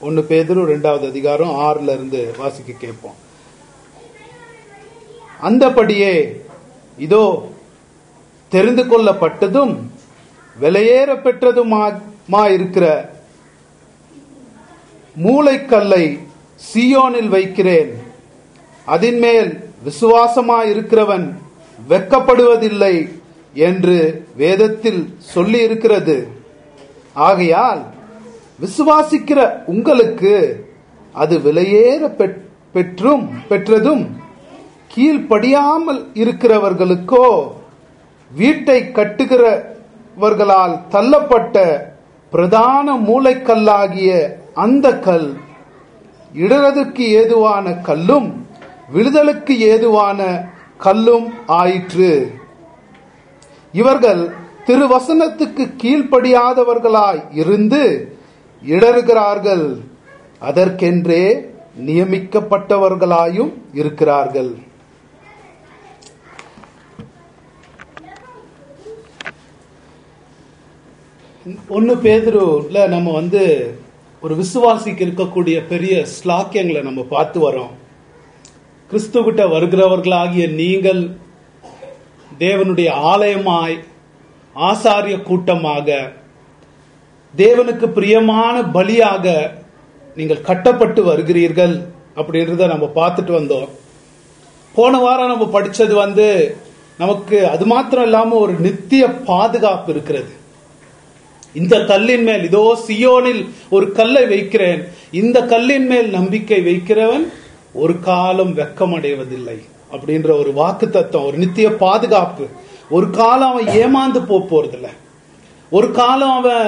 ஒன்னு பேதுரு ரெண்டாவது அதிகாரம் ஆறுல இருந்து வாசிக்க கேட்போம் அந்தபடியே இதோ தெரிந்து கொள்ளப்பட்டதும் விலையேற பெற்றதுமா இருக்கிற மூளைக்கல்லை சியோனில் வைக்கிறேன் அதின்மேல் விசுவாசமாய் இருக்கிறவன் வெட்கப்படுவதில்லை என்று வேதத்தில் சொல்லி இருக்கிறது ஆகையால் விசுவாசிக்கிற உங்களுக்கு அது விலையேற பெற்- பெற்றும் பெற்றதும் கீழ்ப்படியாமல் இருக்கிறவர்களுக்கோ வீட்டை கட்டுகிறவர்களால் தள்ளப்பட்ட பிரதான மூளைக்கல்லாகிய அந்த கல் இடறதுக்கு ஏதுவான கல்லும் விடுதலுக்கு ஏதுவான கல்லும் ஆயிற்று இவர்கள் திருவசனத்துக்கு கீழ்ப்படியாதவர்களாய் இருந்து இடறுகிறார்கள் அதற்கென்றே நியமிக்கப்பட்டவர்களாயும் இருக்கிறார்கள் ஒன்னு பேதுருல நம்ம வந்து ஒரு விசுவாசிக்கு இருக்கக்கூடிய பெரிய ஸ்லாக்கியங்களை நம்ம பார்த்து வரோம் கிறிஸ்துவிட்ட வருகிறவர்களாகிய நீங்கள் தேவனுடைய ஆலயமாய் ஆசாரிய கூட்டமாக தேவனுக்கு பிரியமான பலியாக நீங்கள் கட்டப்பட்டு வருகிறீர்கள் அப்படின்றத நம்ம பார்த்துட்டு வந்தோம் போன வாரம் நம்ம படிச்சது வந்து நமக்கு அது மாத்திரம் இல்லாம ஒரு நித்திய பாதுகாப்பு இருக்கிறது இந்த கல்லின் மேல் இதோ சியோனில் ஒரு கல்லை வைக்கிறேன் இந்த கல்லின் மேல் நம்பிக்கை வைக்கிறவன் ஒரு காலம் வெக்கமடைவதில்லை அப்படின்ற ஒரு வாக்கு தத்துவம் ஒரு நித்திய பாதுகாப்பு ஒரு காலம் அவன் ஏமாந்து போப் போறதில்ல ஒரு காலம் அவன்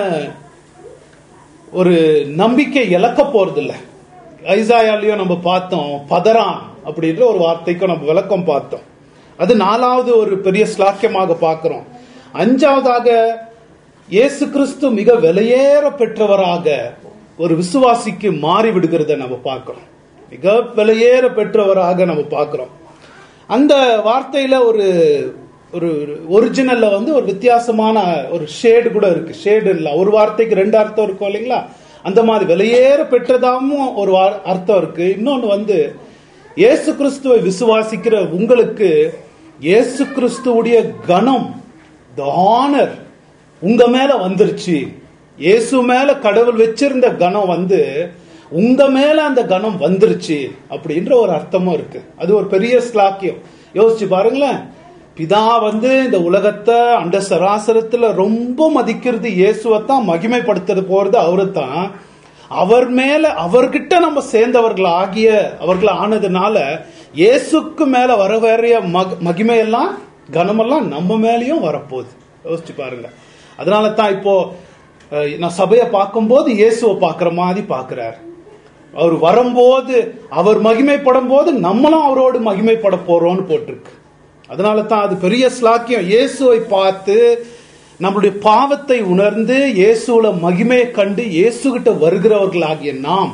ஒரு நம்பிக்கை இழக்க போறதில்ல ஐசாயாலையும் நம்ம பார்த்தோம் பதறான் அப்படின்ற ஒரு வார்த்தைக்கும் நம்ம விளக்கம் பார்த்தோம் அது நாலாவது ஒரு பெரிய ஸ்லாக்கியமாக பார்க்கிறோம் அஞ்சாவதாக இயேசு கிறிஸ்து மிக விலையேற பெற்றவராக ஒரு விசுவாசிக்கு மாறி விடுகிறத நம்ம பார்க்கிறோம் மிக விலையேற பெற்றவராக நம்ம பார்க்கிறோம் அந்த வார்த்தையில ஒரு ஒரு ஒரிஜினல்ல வந்து ஒரு வித்தியாசமான ஒரு ஷேடு கூட இருக்கு ஷேடு இல்ல ஒரு வார்த்தைக்கு ரெண்டு அர்த்தம் இருக்கும் இல்லைங்களா அந்த மாதிரி விலையேற பெற்றதாமும் ஒரு வா- அர்த்தம் இருக்கு இன்னொன்னு வந்து இயேசு கிறிஸ்துவை விசுவாசிக்கிற உங்களுக்கு இயேசு கிறிஸ்துவுடைய கணம் த ஆனர் உங்க மேல வந்துருச்சு இயேசு மேல கடவுள் வச்சிருந்த கணம் வந்து உங்க மேல அந்த கணம் வந்துருச்சு அப்படின்ற ஒரு அர்த்தமும் இருக்கு அது ஒரு பெரிய ஸ்லாக்கியம் யோசிச்சு பாருங்களேன் பிதா வந்து இந்த உலகத்தை அண்ட சராசரத்துல ரொம்ப மதிக்கிறது இயேசுவைத்தான் மகிமைப்படுத்துறது போறது அவரு தான் அவர் மேல அவர்கிட்ட நம்ம சேர்ந்தவர்கள் ஆகிய அவர்கள் ஆனதுனால இயேசுக்கு மேல வர வேறிய மக- மகிமையெல்லாம் கனமெல்லாம் நம்ம மேலயும் வரப்போகுது யோசிச்சு பாருங்க அதனால தான் இப்போ அஹ், நான் சபையை பார்க்கும்போது இயேசுவை பார்க்குற மாதிரி பார்க்கிறார் அவர் வரும்போது அவர் மகிமைப்படும் போது நம்மளும் அவரோடு மகிமைப்பட போறோம்னு போட்டிருக்கு அதனால தான் அது பெரிய ஸ்லாக்கியம் இயேசுவை பார்த்து நம்மளுடைய பாவத்தை உணர்ந்து இயேசுல மகிமையை கண்டு இயேசுகிட்ட வருகிறவர்களாகிய நாம்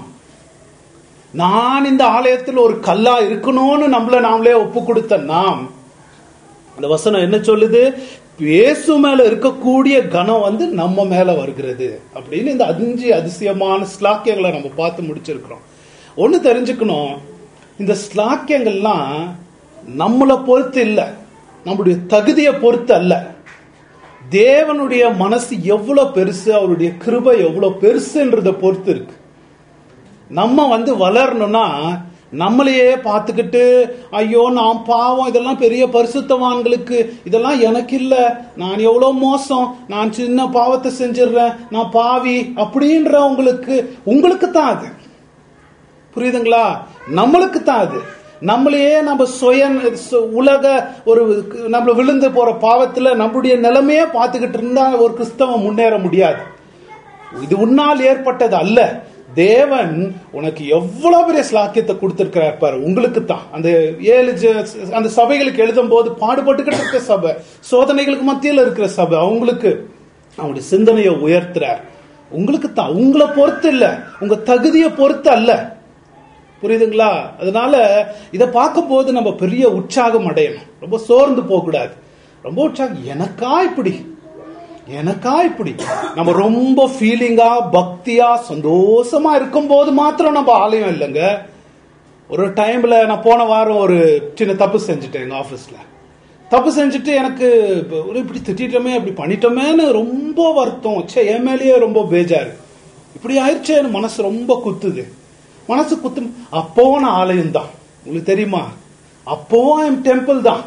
நான் இந்த ஆலயத்தில் ஒரு கல்லா இருக்கணும்னு நம்மள நாமளே ஒப்பு கொடுத்த நாம் அந்த வசனம் என்ன சொல்லுது இயேசு மேல இருக்கக்கூடிய கணம் வந்து நம்ம மேல வருகிறது அப்படின்னு இந்த அஞ்சு அதிசயமான ஸ்லாக்கியங்களை நம்ம பார்த்து முடிச்சிருக்கிறோம் ஒண்ணு தெரிஞ்சுக்கணும் இந்த ஸ்லாக்கியங்கள்லாம் நம்மளை பொறுத்து இல்ல நம்முடைய தகுதியை பொறுத்து அல்ல தேவனுடைய மனசு எவ்வளவு பெருசு அவருடைய கிருபை எவ்வளவு பெருசுன்றத பொறுத்து இருக்கு நம்ம வந்து வளரணும்னா நம்மளையே பார்த்துக்கிட்டு ஐயோ நான் பாவம் இதெல்லாம் பெரிய பரிசுத்தவான்களுக்கு இதெல்லாம் எனக்கு இல்ல நான் எவ்வளவு மோசம் நான் சின்ன பாவத்தை செஞ்சிடுறேன் நான் பாவி அப்படின்ற உங்களுக்கு உங்களுக்கு தான் அது புரியுதுங்களா நம்மளுக்கு தான் அது நம்மளையே நம்ம சுய சு- உலக ஒரு நம்ம விழுந்து போற பாவத்துல நம்மளுடைய நிலைமையே பார்த்துக்கிட்டு இருந்தா ஒரு கிறிஸ்தவன் முன்னேற முடியாது இது உன்னால் ஏற்பட்டது அல்ல தேவன் உனக்கு எவ்வளவு பெரிய ஸ்லாக்கியத்தை கொடுத்திருக்கிறார் பாரு உங்களுக்கு தான் அந்த ஏழு ஜ- அந்த சபைகளுக்கு எழுதும் போது பாடுபட்டுக்கிட்டு இருக்க சபை சோதனைகளுக்கு மத்தியில் இருக்கிற சபை அவங்களுக்கு அவங்களுடைய சிந்தனையை உயர்த்துறார் உங்களுக்கு தான் உங்களை பொறுத்து இல்ல உங்க தகுதியை பொறுத்து அல்ல புரியுதுங்களா அதனால இதை பார்க்கும்போது நம்ம பெரிய உற்சாகம் அடையணும் ரொம்ப சோர்ந்து போக கூடாது ரொம்ப உற்சாகம் எனக்கா இப்படி எனக்கா இப்படி நம்ம ரொம்ப ஃபீலிங்கா பக்தியா சந்தோஷமா இருக்கும் போது மாத்திரம் நம்ம ஆலயம் இல்லைங்க ஒரு டைம்ல நான் போன வாரம் ஒரு சின்ன தப்பு செஞ்சுட்டேன் எங்க ஆபீஸ்ல தப்பு செஞ்சுட்டு எனக்கு இப்ப ஒரு இப்படி திட்டிட்டோமே இப்படி பண்ணிட்டோமேன்னு ரொம்ப வருத்தம் ச்சே என் மேலேயே ரொம்ப பேஜாரு இப்படி ஆயிடுச்சேன்னு மனசு ரொம்ப குத்துது மனசு குத்து அப்போவும் நான் ஆலயம் தான் உங்களுக்கு தெரியுமா அப்போவும் என் டெம்பிள் தான்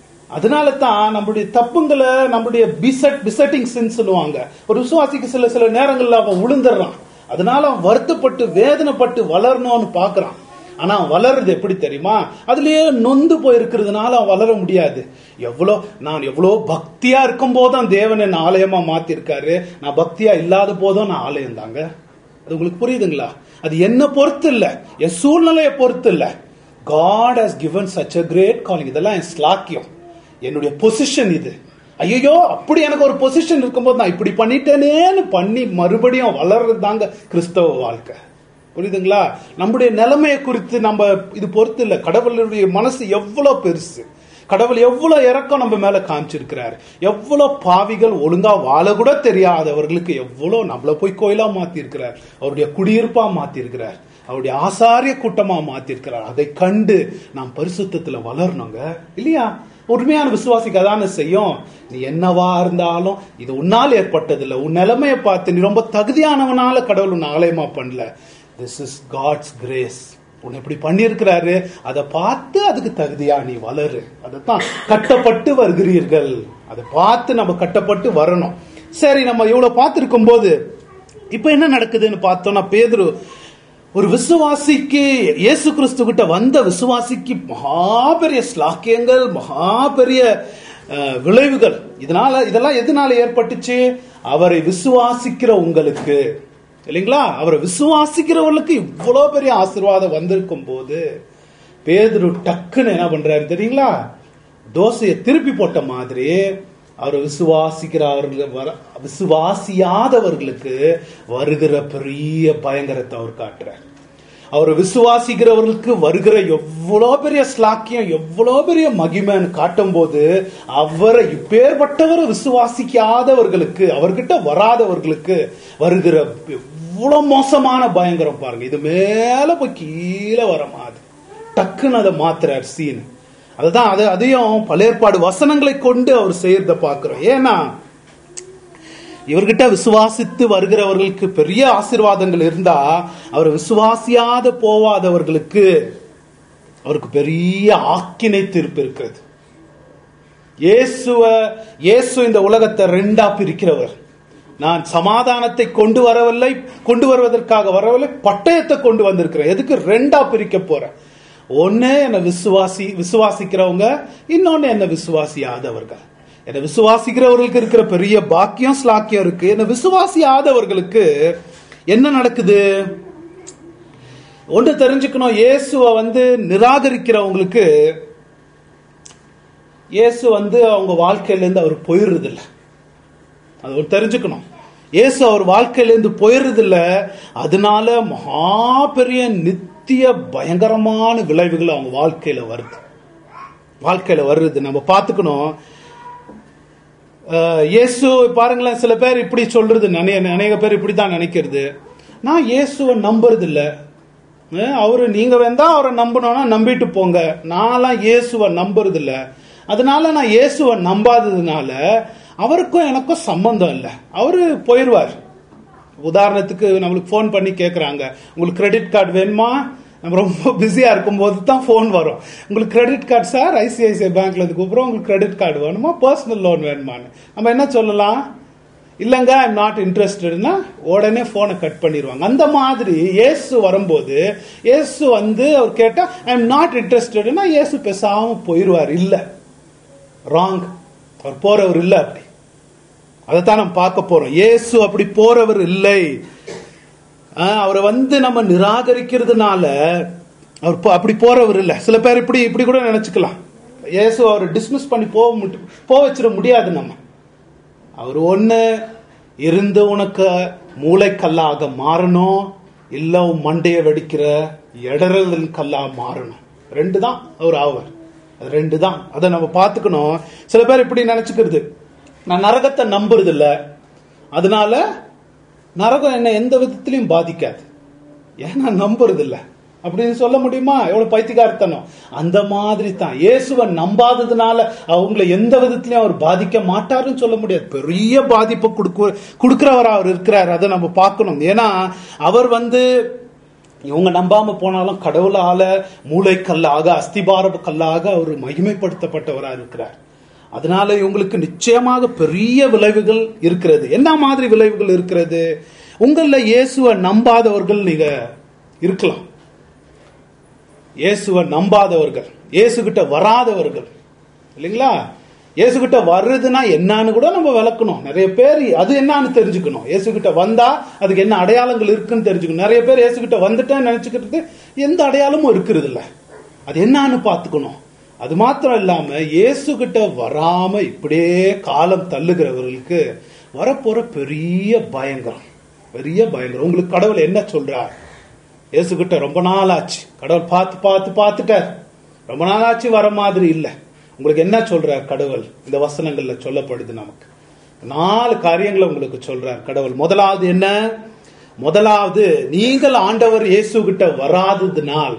அதனால தான் நம்மளுடைய தப்புங்களை நம்மளுடைய பிசட் பிசட்டிங் சின்ஸ்னுவாங்க ஒரு விசுவாசிக்கு சில சில நேரங்கள்ல அவன் விழுந்துடுறான் அதனால அவன் வருத்தப்பட்டு வேதனைப்பட்டு வளரணும்னு பாக்குறான் ஆனா அவன் வளருது எப்படி தெரியுமா அதுலயே நொந்து போயிருக்கிறதுனால அவன் வளர முடியாது எவ்வளோ நான் எவ்வளோ பக்தியா இருக்கும் போதும் தேவன் என்ன ஆலயமா மாத்திருக்காரு நான் பக்தியா இல்லாத போதும் நான் ஆலயம் தாங்க அது உங்களுக்கு புரியுதுங்களா அது என்ன பொறுத்து இல்ல என் சூழ்நிலையை பொறுத்து இல்ல God has given such a great calling இதெல்லாம் என் ஸ்லாக்கியம் என்னுடைய பொசிஷன் இது ஐயோ அப்படி எனக்கு ஒரு பொசிஷன் இருக்கும்போது நான் இப்படி பண்ணிட்டேனேன்னு பண்ணி மறுபடியும் வளர்றது தாங்க கிறிஸ்தவ வாழ்க்கை புரியுதுங்களா நம்முடைய நிலைமையை குறித்து நம்ம இது பொறுத்து இல்ல கடவுளுடைய மனசு எவ்வளவு பெருசு கடவுள் எவ்வளவு இறக்கம் நம்ம மேல காமிச்சிருக்கிறார் எவ்வளவு பாவிகள் ஒழுங்கா வாழ கூட தெரியாதவர்களுக்கு எவ்வளவு நம்மள போய் கோயிலா மாத்தி இருக்கிறார் அவருடைய குடியிருப்பா மாத்தி இருக்கிறார் அவருடைய ஆசாரிய கூட்டமா மாத்திருக்கிறார் அதை கண்டு நாம் பரிசுத்தத்துல வளரணுங்க இல்லையா உண்மையான விசுவாசிக்கு அதான செய்யும் நீ என்னவா இருந்தாலும் இது உன்னால் ஏற்பட்டதில்லை உன் நிலைமையை பார்த்து நீ ரொம்ப தகுதியானவனால கடவுள் உன்னை ஆலயமா பண்ணல திஸ் இஸ் காட்ஸ் கிரேஸ் உன்னை இப்படி பண்ணியிருக்கிறாரு அதை பார்த்து அதுக்கு தகுதியா நீ வளரு அதைத்தான் கட்டப்பட்டு வருகிறீர்கள் அதை பார்த்து நம்ம கட்டப்பட்டு வரணும் சரி நம்ம இவ்வளவு பார்த்திருக்கும் போது இப்ப என்ன நடக்குதுன்னு பார்த்தோம்னா பேதுரு ஒரு விசுவாசிக்கு இயேசு கிறிஸ்து கிட்ட வந்த விசுவாசிக்கு மகா பெரிய ஸ்லாக்கியங்கள் மகா பெரிய அஹ், விளைவுகள் இதனால இதெல்லாம் எதனால ஏற்பட்டுச்சு அவரை விசுவாசிக்கிற உங்களுக்கு இல்லைங்களா அவரை விசுவாசிக்கிறவர்களுக்கு இவ்வளவு பெரிய ஆசீர்வாதம் வந்திருக்கும் போது பேதுரு டக்குன்னு என்ன பண்றாரு தெரியுங்களா தோசையை திருப்பி போட்ட மாதிரி அவர் விசுவாசிக்கிறவர்கள் வர விசுவாசியாதவர்களுக்கு வருகிற பெரிய பயங்கரத்தை அவர் காட்டுறார் அவர் விசுவாசிக்கிறவர்களுக்கு வருகிற எவ்வளோ பெரிய ஸ்லாக்கியம் எவ்வளோ பெரிய மகிமைன்னு காட்டும் போது அவரை இப்பேற்பட்டவரை விசுவாசிக்காதவர்களுக்கு அவர்கிட்ட வராதவர்களுக்கு வருகிற எவ்வளவு மோசமான பயங்கரம் பாருங்க இது மேல போய் கீழே வர மாதிரி டக்குன்னு அதை மாத்துறார் சீன் அதுதான் அது அதையும் பழையற்பாடு வசனங்களை கொண்டு அவர் செய்யறத பார்க்கிறோம் ஏன்னா இவர்கிட்ட விசுவாசித்து வருகிறவர்களுக்கு பெரிய ஆசீர்வாதங்கள் இருந்தா அவர் விசுவாசியாத போவாதவர்களுக்கு அவருக்கு பெரிய ஆக்கினை தீர்ப்பு இருக்கிறது இயேசுவ இயேசு இந்த உலகத்தை ரெண்டா பிரிக்கிறவர் நான் சமாதானத்தை கொண்டு வரவில்லை கொண்டு வருவதற்காக வரவில்லை பட்டயத்தை கொண்டு வந்திருக்கிறேன் எதுக்கு ரெண்டா பிரிக்க போறேன் ஒன்னு என்ன விசுவாசி விசுவாசிக்கிறவங்க இன்னொன்னு என்ன விசுவாசியாதவர்கள் என்ன விசுவாசிக்கிறவர்களுக்கு இருக்கிற பெரிய பாக்கியம் ஸ்லாக்கியம் இருக்கு என்ன விசுவாசியாதவர்களுக்கு என்ன நடக்குது ஒன்று தெரிஞ்சுக்கணும் இயேசுவை வந்து நிராகரிக்கிறவங்களுக்கு இயேசு வந்து அவங்க வாழ்க்கையிலேருந்து அவர் போயிடுறது இல்லை அது ஒரு தெரிஞ்சுக்கணும் இயேசு அவர் வாழ்க்கையிலேருந்து போயிடுறது இல்லை அதனால மகா பெரிய நித்திய பயங்கரமான விளைவுகள் அவங்க வாழ்க்கையில வருது வாழ்க்கையில வருது நம்ம பார்த்துக்கணும் அஹ், இயேசு பாருங்களேன் சில பேர் இப்படி சொல்றது நிறைய அநேக பேர் இப்படி தான் நினைக்கிறது நான் இயேசுவை நம்புறது இல்ல அஹ், அவரு நீங்க வேண்டா அவரை நம்பணும்னா நம்பிட்டு போங்க நான்லாம் இயேசுவை நம்புறது இல்ல அதனால நான் இயேசுவை நம்பாததுனால அவருக்கும் எனக்கும் சம்பந்தம் இல்லை அவரு போயிடுவார் உதாரணத்துக்கு நம்மளுக்கு ஃபோன் பண்ணி கேட்குறாங்க உங்களுக்கு கிரெடிட் கார்டு வேணுமா நம்ம ரொம்ப பிஸியாக இருக்கும்போது தான் ஃபோன் வரும் உங்களுக்கு கிரெடிட் கார்டு சார் ஐசிஐசிஐ பேங்க்ல இருந்து கூப்பிட்றோம் உங்களுக்கு கிரெடிட் கார்டு வேணுமா பர்சனல் லோன் வேணுமான்னு நம்ம என்ன சொல்லலாம் இல்லைங்க ஐம் நாட் இன்ட்ரெஸ்டட்னா உடனே ஃபோனை கட் பண்ணிடுவாங்க அந்த மாதிரி இயேசு வரும்போது இயேசு வந்து அவர் கேட்டா ஐ எம் நாட் இன்ட்ரெஸ்டட்னா இயேசு பேசாம போயிடுவார் இல்லை ராங் அவர் போறவர் இல்லை அப்படி அதைத்தான் நம்ம பார்க்க போறோம் இயேசு அப்படி போறவர் இல்லை ஆஹ் அவரை வந்து நம்ம நிராகரிக்கிறதுனால அவர் போ- அப்படி போறவர் இல்லை சில பேர் இப்படி இப்படி கூட நினைச்சுக்கலாம் இயேசு அவர் டிஸ்மிஸ் பண்ணி போக முடி- போக வச்சிட முடியாது நம்ம அவர் ஒண்ணு இருந்து உனக்கு மூளைக்கல்லாக மாறணும் இல்ல உன் மண்டையை வெடிக்கிற இடறல் கல்லா மாறணும் ரெண்டு தான் அவர் ஆவர் அது ரெண்டு தான் அதை நம்ம பார்த்துக்கணும் சில பேர் இப்படி நினைச்சுக்கிறது நான் நரகத்தை நம்புறது இல்ல அதனால நரகம் என்ன எந்த விதத்திலையும் பாதிக்காது ஏன்னா நம்புறது இல்ல அப்படின்னு சொல்ல முடியுமா எவ்வளவு பைத்தியக்காரத்தனம் அந்த மாதிரி தான் இயேசுவை நம்பாததுனால அவங்கள எந்த விதத்திலையும் அவர் பாதிக்க மாட்டாருன்னு சொல்ல முடியாது பெரிய பாதிப்பை கொடுக்க கொடுக்கிறவர் அவர் இருக்கிறார் அதை நம்ம பார்க்கணும் ஏன்னா அவர் வந்து இவங்க நம்பாம போனாலும் கடவுளால மூளைக்கல்லாக அஸ்திபார கல்லாக அவர் மகிமைப்படுத்தப்பட்டவரா இருக்கிறார் அதனால இவங்களுக்கு நிச்சயமாக பெரிய விளைவுகள் இருக்கிறது என்ன மாதிரி விளைவுகள் இருக்கிறது உங்கள இயேசுவை நம்பாதவர்கள் நீங்க இருக்கலாம் இயேசுவை நம்பாதவர்கள் இயேசு கிட்ட வராதவர்கள் இல்லைங்களா இயேசு கிட்ட வர்றதுன்னா என்னன்னு கூட நம்ம விளக்கணும் நிறைய பேர் அது என்னன்னு தெரிஞ்சுக்கணும் இயேசு கிட்ட வந்தா அதுக்கு என்ன அடையாளங்கள் இருக்குன்னு தெரிஞ்சுக்கணும் நிறைய பேர் இயேசு கிட்ட வந்துட்டேன்னு நினைச்சுக்கிட்டு எந்த அடையாளமும் இருக்கிறது இல்ல அது என்னன்னு பார்த்துக்கணும் அது மாத்திரம் இல்லாம இயேசு கிட்ட வராம இப்படியே காலம் தள்ளுகிறவர்களுக்கு வரப்போற பெரிய பயங்கரம் பெரிய பயங்கரம் உங்களுக்கு கடவுள் என்ன சொல்றார் இயேசு கிட்ட ரொம்ப நாள் ஆச்சு கடவுள் பார்த்து பார்த்து பார்த்துட்டார் ரொம்ப நாள் ஆச்சு வர மாதிரி இல்லை உங்களுக்கு என்ன சொல்றார் கடவுள் இந்த வசனங்கள்ல சொல்லப்படுது நமக்கு நாலு காரியங்களை உங்களுக்கு சொல்றார் கடவுள் முதலாவது என்ன முதலாவது நீங்கள் ஆண்டவர் இயேசு கிட்ட வராததுனால்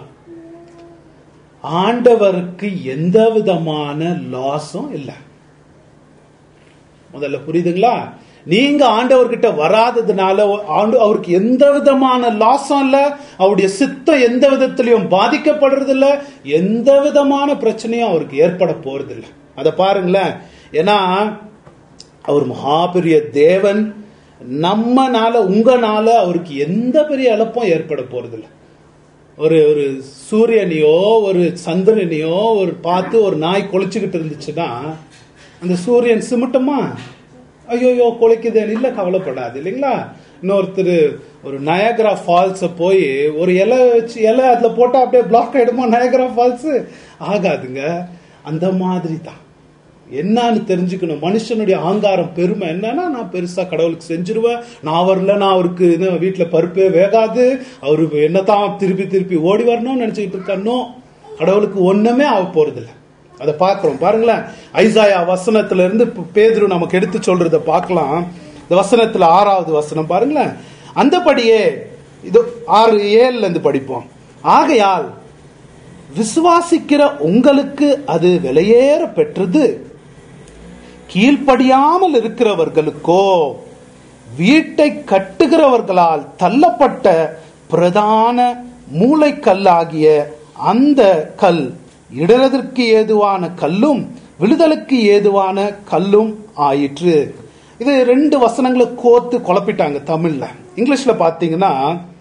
ஆண்டவருக்கு எந்த விதமான லாஸும் இல்லை முதல்ல புரியுதுங்களா நீங்க ஆண்டவர்கிட்ட வராததுனால ஆண்டு அவருக்கு எந்த விதமான லாஸும் இல்ல அவருடைய சித்தம் எந்த விதத்திலையும் பாதிக்கப்படுறது இல்ல எந்த விதமான பிரச்சனையும் அவருக்கு ஏற்பட போறது இல்ல அத பாருங்களேன் ஏன்னா அவர் மகா பெரிய தேவன் நம்மனால உங்கனால அவருக்கு எந்த பெரிய இழப்பும் ஏற்பட போறது இல்ல ஒரு ஒரு சூரியனையோ ஒரு சந்திரனையோ ஒரு பார்த்து ஒரு நாய் கொலைச்சுக்கிட்டு இருந்துச்சுன்னா அந்த சூரியன் சிமிட்டமா ஐயோயோ கொலைக்குதேன்னு இல்லை கவலைப்படாது இல்லைங்களா இன்னொருத்தர் ஒரு நயகரா ஃபால்ஸ போய் ஒரு இலை வச்சு இலை அதுல போட்டா அப்படியே பிளாக் ஆயிடுமா நயகரா ஃபால்ஸ் ஆகாதுங்க அந்த மாதிரி தான் என்னன்னு தெரிஞ்சுக்கணும் மனுஷனுடைய ஆங்காரம் பெருமை என்னன்னா நான் பெருசா கடவுளுக்கு செஞ்சிருவேன் நான் வரல நான் அவருக்கு என்ன வீட்டுல பருப்பே வேகாது அவரு என்னதான் திருப்பி திருப்பி ஓடி வரணும்னு நினைச்சுக்கிட்டு இருக்கானோ கடவுளுக்கு ஒண்ணுமே ஆக போறதில்லை அதை பார்க்கிறோம் பாருங்களேன் ஐசாயா வசனத்துல இருந்து பேதுரு நமக்கு எடுத்து சொல்றத பார்க்கலாம் இந்த வசனத்துல ஆறாவது வசனம் பாருங்களேன் அந்தபடியே இது ஆறு ஏழுல இருந்து படிப்போம் ஆகையால் விசுவாசிக்கிற உங்களுக்கு அது விலையேற பெற்றது கீழ்ப்படியாமல் இருக்கிறவர்களுக்கோ வீட்டை கட்டுகிறவர்களால் தள்ளப்பட்ட பிரதான மூளைக்கல்லாகிய அந்த கல் இடறதற்கு ஏதுவான கல்லும் விழுதலுக்கு ஏதுவான கல்லும் ஆயிற்று இது ரெண்டு வசனங்களை கோத்து குழப்பிட்டாங்க தமிழ்ல இங்கிலீஷ்ல பாத்தீங்கன்னா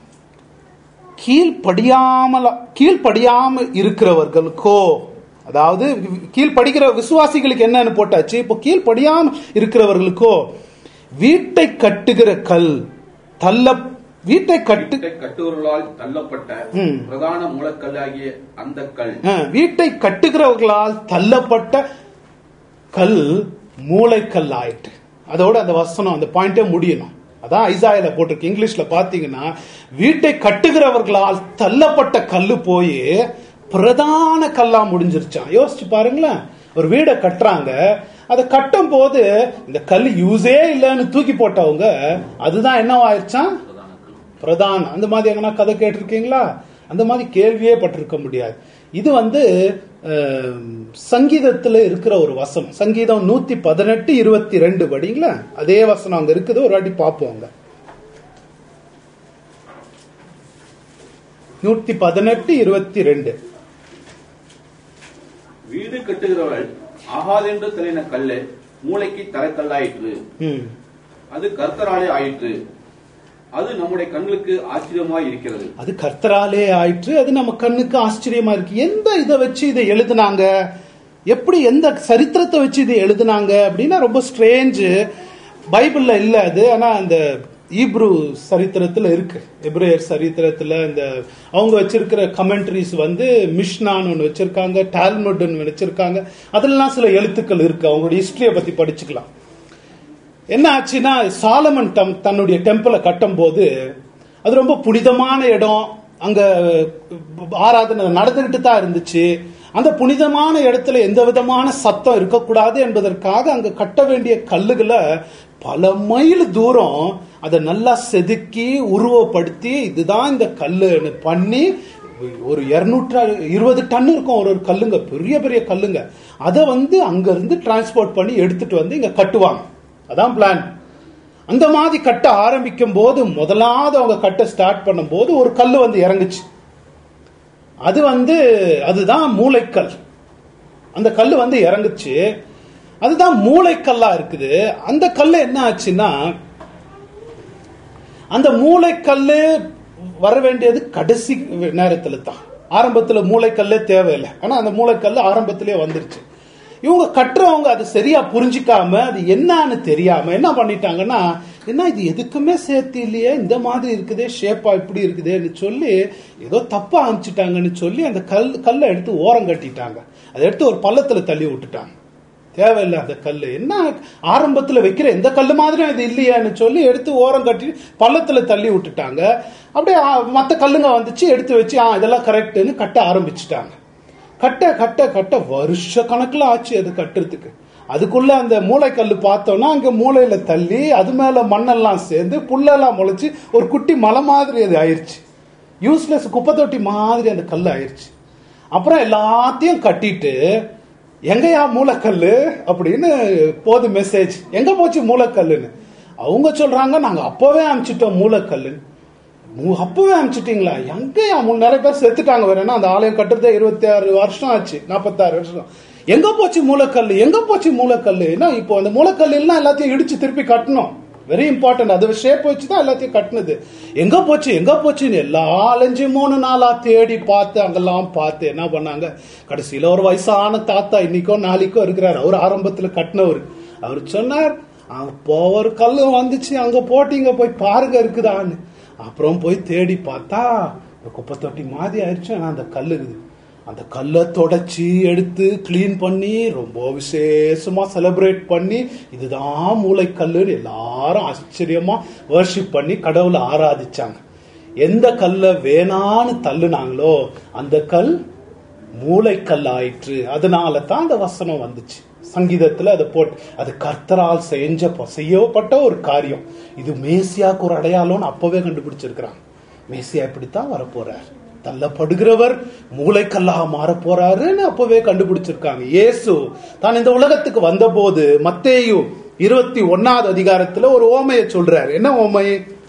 கீழ்ப்படியாமல் கீழ்ப்படியாம இருக்கிறவர்களுக்கோ அதாவது கீழ்ப்படுகிற விசுவாசிகளுக்கு என்னன்னு போட்டாச்சு இப்போ கீழ்ப்படியாம இருக்கிறவர்களுக்கோ வீட்டை கட்டுகிற கல் தள்ள வீட்டை கட்டு வீட்டை கட்டுவர்களால் தள்ளப்பட்ட ம். பிரதான மூலக்கல்லாகிய அந்த கல் ஆ, வீட்டை கட்டுகிறவர்களால் தள்ளப்பட்ட கல் மூளைக்கல் ஆயிட்டு அதோட அந்த வசனம் அந்த பாயிண்டே முடியணும் அதான் ஐசாயில போட்டிருக்கு இங்கிலீஷ்ல பாத்தீங்கன்னா வீட்டை கட்டுகிறவர்களால் தள்ளப்பட்ட கல்லு போய் பிரதான கல்லா முடிஞ்சிருச்சான் யோசிச்சு பாருங்களேன் ஒரு வீடை கட்டுறாங்க அதை கட்டும் போது இந்த கல் யூஸே இல்லைன்னு தூக்கி போட்டவங்க அதுதான் என்னவாயிருச்சான் பிரதான் அந்த மாதிரி எங்கன்னா கதை கேட்டிருக்கீங்களா அந்த மாதிரி கேள்வியே பட்டிருக்க முடியாது இது வந்து அஹ், சங்கீதத்துல இருக்கிற ஒரு வசனம் சங்கீதம் நூத்தி பதினெட்டு இருபத்தி ரெண்டு படிங்களா அதே வசனம் அங்க இருக்குது ஒரு வாட்டி பார்ப்போம் அங்க நூத்தி பதினெட்டு இருபத்தி ரெண்டு வீடு கட்டுகிறவள் ஆகாதென்று தள்ளின கல்லு மூளைக்கு தரைக்கல்லாயிற்று ம் அது கர்த்தராலே ஆயிற்று அது நம்முடைய கண்களுக்கு ஆச்சரியமாய் இருக்கிறது அது கர்த்தராலே ஆயிற்று அது நம்ம கண்ணுக்கு ஆச்சரியமா இருக்கு எந்த இதை வச்சு இதை எழுதுனாங்க எப்படி எந்த சரித்திரத்தை வச்சு இதை எழுதுனாங்க அப்படின்னா ரொம்ப ஸ்ட்ரேஞ்சு பைபிள்ல இல்ல அது ஆனா அந்த ஈப்ரு சரித்திரத்துல இருக்கு எப்ரேயர் சரித்திரத்துல இந்த அவங்க வச்சிருக்கிற கமெண்ட்ரிஸ் வந்து மிஷ்னான்னு ஒன்று வச்சிருக்காங்க டால்முட்னு வச்சிருக்காங்க அதெல்லாம் சில எழுத்துக்கள் இருக்கு அவங்களுடைய ஹிஸ்டரியை பத்தி படிச்சுக்கலாம் என்ன ஆச்சுன்னா சாலமன் தம் தன்னுடைய டெம்பிளை கட்டும் போது அது ரொம்ப புனிதமான இடம் அங்க ஆராதனை நடந்துகிட்டு தான் இருந்துச்சு அந்த புனிதமான இடத்துல எந்த விதமான சத்தம் இருக்கக்கூடாது என்பதற்காக அங்க கட்ட வேண்டிய கல்லுகளை பல மைல் தூரம் அதை நல்லா செதுக்கி உருவப்படுத்தி இதுதான் இந்த கல்லுன்னு பண்ணி ஒரு இருநூற்று இருபது டன் இருக்கும் ஒரு ஒரு கல்லுங்க பெரிய பெரிய கல்லுங்க அதை வந்து அங்க இருந்து டிரான்ஸ்போர்ட் பண்ணி எடுத்துட்டு வந்து இங்க கட்டுவாங்க அதான் பிளான் அந்த மாதிரி கட்ட ஆரம்பிக்கும் போது முதலாவது அவங்க கட்ட ஸ்டார்ட் பண்ணும்போது ஒரு கல் வந்து இறங்குச்சு அது வந்து அதுதான் மூளைக்கல் அந்த கல் வந்து இறங்குச்சு அதுதான் மூளைக்கல்லா இருக்குது அந்த கல் என்ன ஆச்சுன்னா அந்த மூளைக்கல்லு வர வேண்டியது கடைசி நேரத்துல தான் ஆரம்பத்துல மூளைக்கல்லே தேவையில்லை ஆனா அந்த மூளைக்கல்லு ஆரம்பத்திலே வந்துருச்சு இவங்க கட்டுறவங்க அது சரியா புரிஞ்சிக்காம அது என்னன்னு தெரியாம என்ன பண்ணிட்டாங்கன்னா என்ன இது எதுக்குமே சேர்த்து இல்லையே இந்த மாதிரி இருக்குதே ஷேப்பா இப்படி இருக்குதேன்னு சொல்லி ஏதோ தப்பா அனுப்பிச்சிட்டாங்கன்னு சொல்லி அந்த கல் கல்லை எடுத்து ஓரம் கட்டிட்டாங்க அதை எடுத்து ஒரு பள்ளத்துல தள்ளி விட்டுட்டாங்க தேவையில்லை அந்த கல் என்ன ஆரம்பத்துல வைக்கிற எந்த கல் மாதிரியும் இது இல்லையான்னு சொல்லி எடுத்து ஓரம் கட்டி பள்ளத்துல தள்ளி விட்டுட்டாங்க அப்படியே ஆ, மத்த கல்லுங்க வந்துச்சு எடுத்து வச்சு ஆ இதெல்லாம் கரெக்ட்னு கட்ட ஆரம்பிச்சுட்டாங்க கட்ட கட்ட கட்ட வருஷ கணக்குல ஆச்சு அது கட்டுறதுக்கு அதுக்குள்ள அந்த மூளைக்கல்லு பார்த்தோம்னா அங்க மூளையில தள்ளி அது மேல மண்ணெல்லாம் சேர்ந்து புல்லெல்லாம் முளைச்சு ஒரு குட்டி மலை மாதிரி அது ஆயிருச்சு யூஸ்லெஸ் குப்பை தொட்டி மாதிரி அந்த கல் ஆயிருச்சு அப்புறம் எல்லாத்தையும் கட்டிட்டு எங்கயா மூலக்கல்லு அப்படின்னு போது மெசேஜ் எங்க போச்சு மூலக்கல்லுன்னு அவங்க சொல்றாங்க நாங்க அப்பவே அனுப்பிச்சிட்டோம் மூலக்கல்லுன்னு மூ- அப்பவே அனுப்பிச்சிட்டீங்களா எங்கயா மூணு நிறைய பேர் செத்துட்டாங்க வேற என்ன அந்த ஆலயம் கட்டுறதே இருபத்தி ஆறு வருஷம் ஆச்சு நாற்பத்தாறு வருஷம் எங்க போச்சு மூலக்கல் எங்க போச்சு மூலக்கல் என்ன இப்போ அந்த மூலக்கல் எல்லாம் எல்லாத்தையும் இடிச்சு திருப்பி கட்டணும் வெரி இம்பார்ட்டன்ட் அது ஷேப் வச்சு தான் எல்லாத்தையும் கட்டினது எங்க போச்சு எங்க போச்சுன்னு எல்லா அலைஞ்சு மூணு நாளா தேடி பார்த்து அங்கெல்லாம் பார்த்து என்ன பண்ணாங்க கடைசியில ஒரு வயசான தாத்தா இன்னைக்கோ நாளைக்கோ இருக்கிறார் அவர் ஆரம்பத்துல கட்டினவர் அவர் சொன்னார் அப்போ ஒரு கல்லு வந்துச்சு அங்க போட்டீங்க போய் பாருங்க இருக்குதான்னு அப்புறம் போய் தேடி பார்த்தா ஒரு குப்பை தொட்டி மாதிரி ஆயிடுச்சு ஆனா அந்த கல் இருக்குது அந்த கல்லை தொடச்சி எடுத்து க்ளீன் பண்ணி ரொம்ப விசேஷமா செலிப்ரேட் பண்ணி இதுதான் மூளைக்கல்லுன்னு எல்லாரும் ஆச்சரியமா வர்ஷிப் பண்ணி கடவுளை ஆராதிச்சாங்க எந்த கல்லை வேணான்னு தள்ளுனாங்களோ அந்த கல் மூளைக்கல் ஆயிற்று அதனால தான் அந்த வசனம் வந்துச்சு சங்கீதத்துல அதை போட்டு அது கர்த்தரால் செஞ்ச செய்யப்பட்ட ஒரு காரியம் இது மேசியாக்கு ஒரு அடையாளம்னு அப்பவே கண்டுபிடிச்சிருக்கிறாங்க மேசியா இப்படித்தான் வரப்போறார் தள்ளப்படுகிறவர் மூளைக்கல்லாக மாற போறாருன்னு அப்பவே கண்டுபிடிச்சிருக்காங்க இயேசு தான் இந்த உலகத்துக்கு வந்தபோது மத்தேயு இருபத்தி ஒன்னாவது அதிகாரத்துல ஒரு ஓமையை சொல்றாரு என்ன ஓமை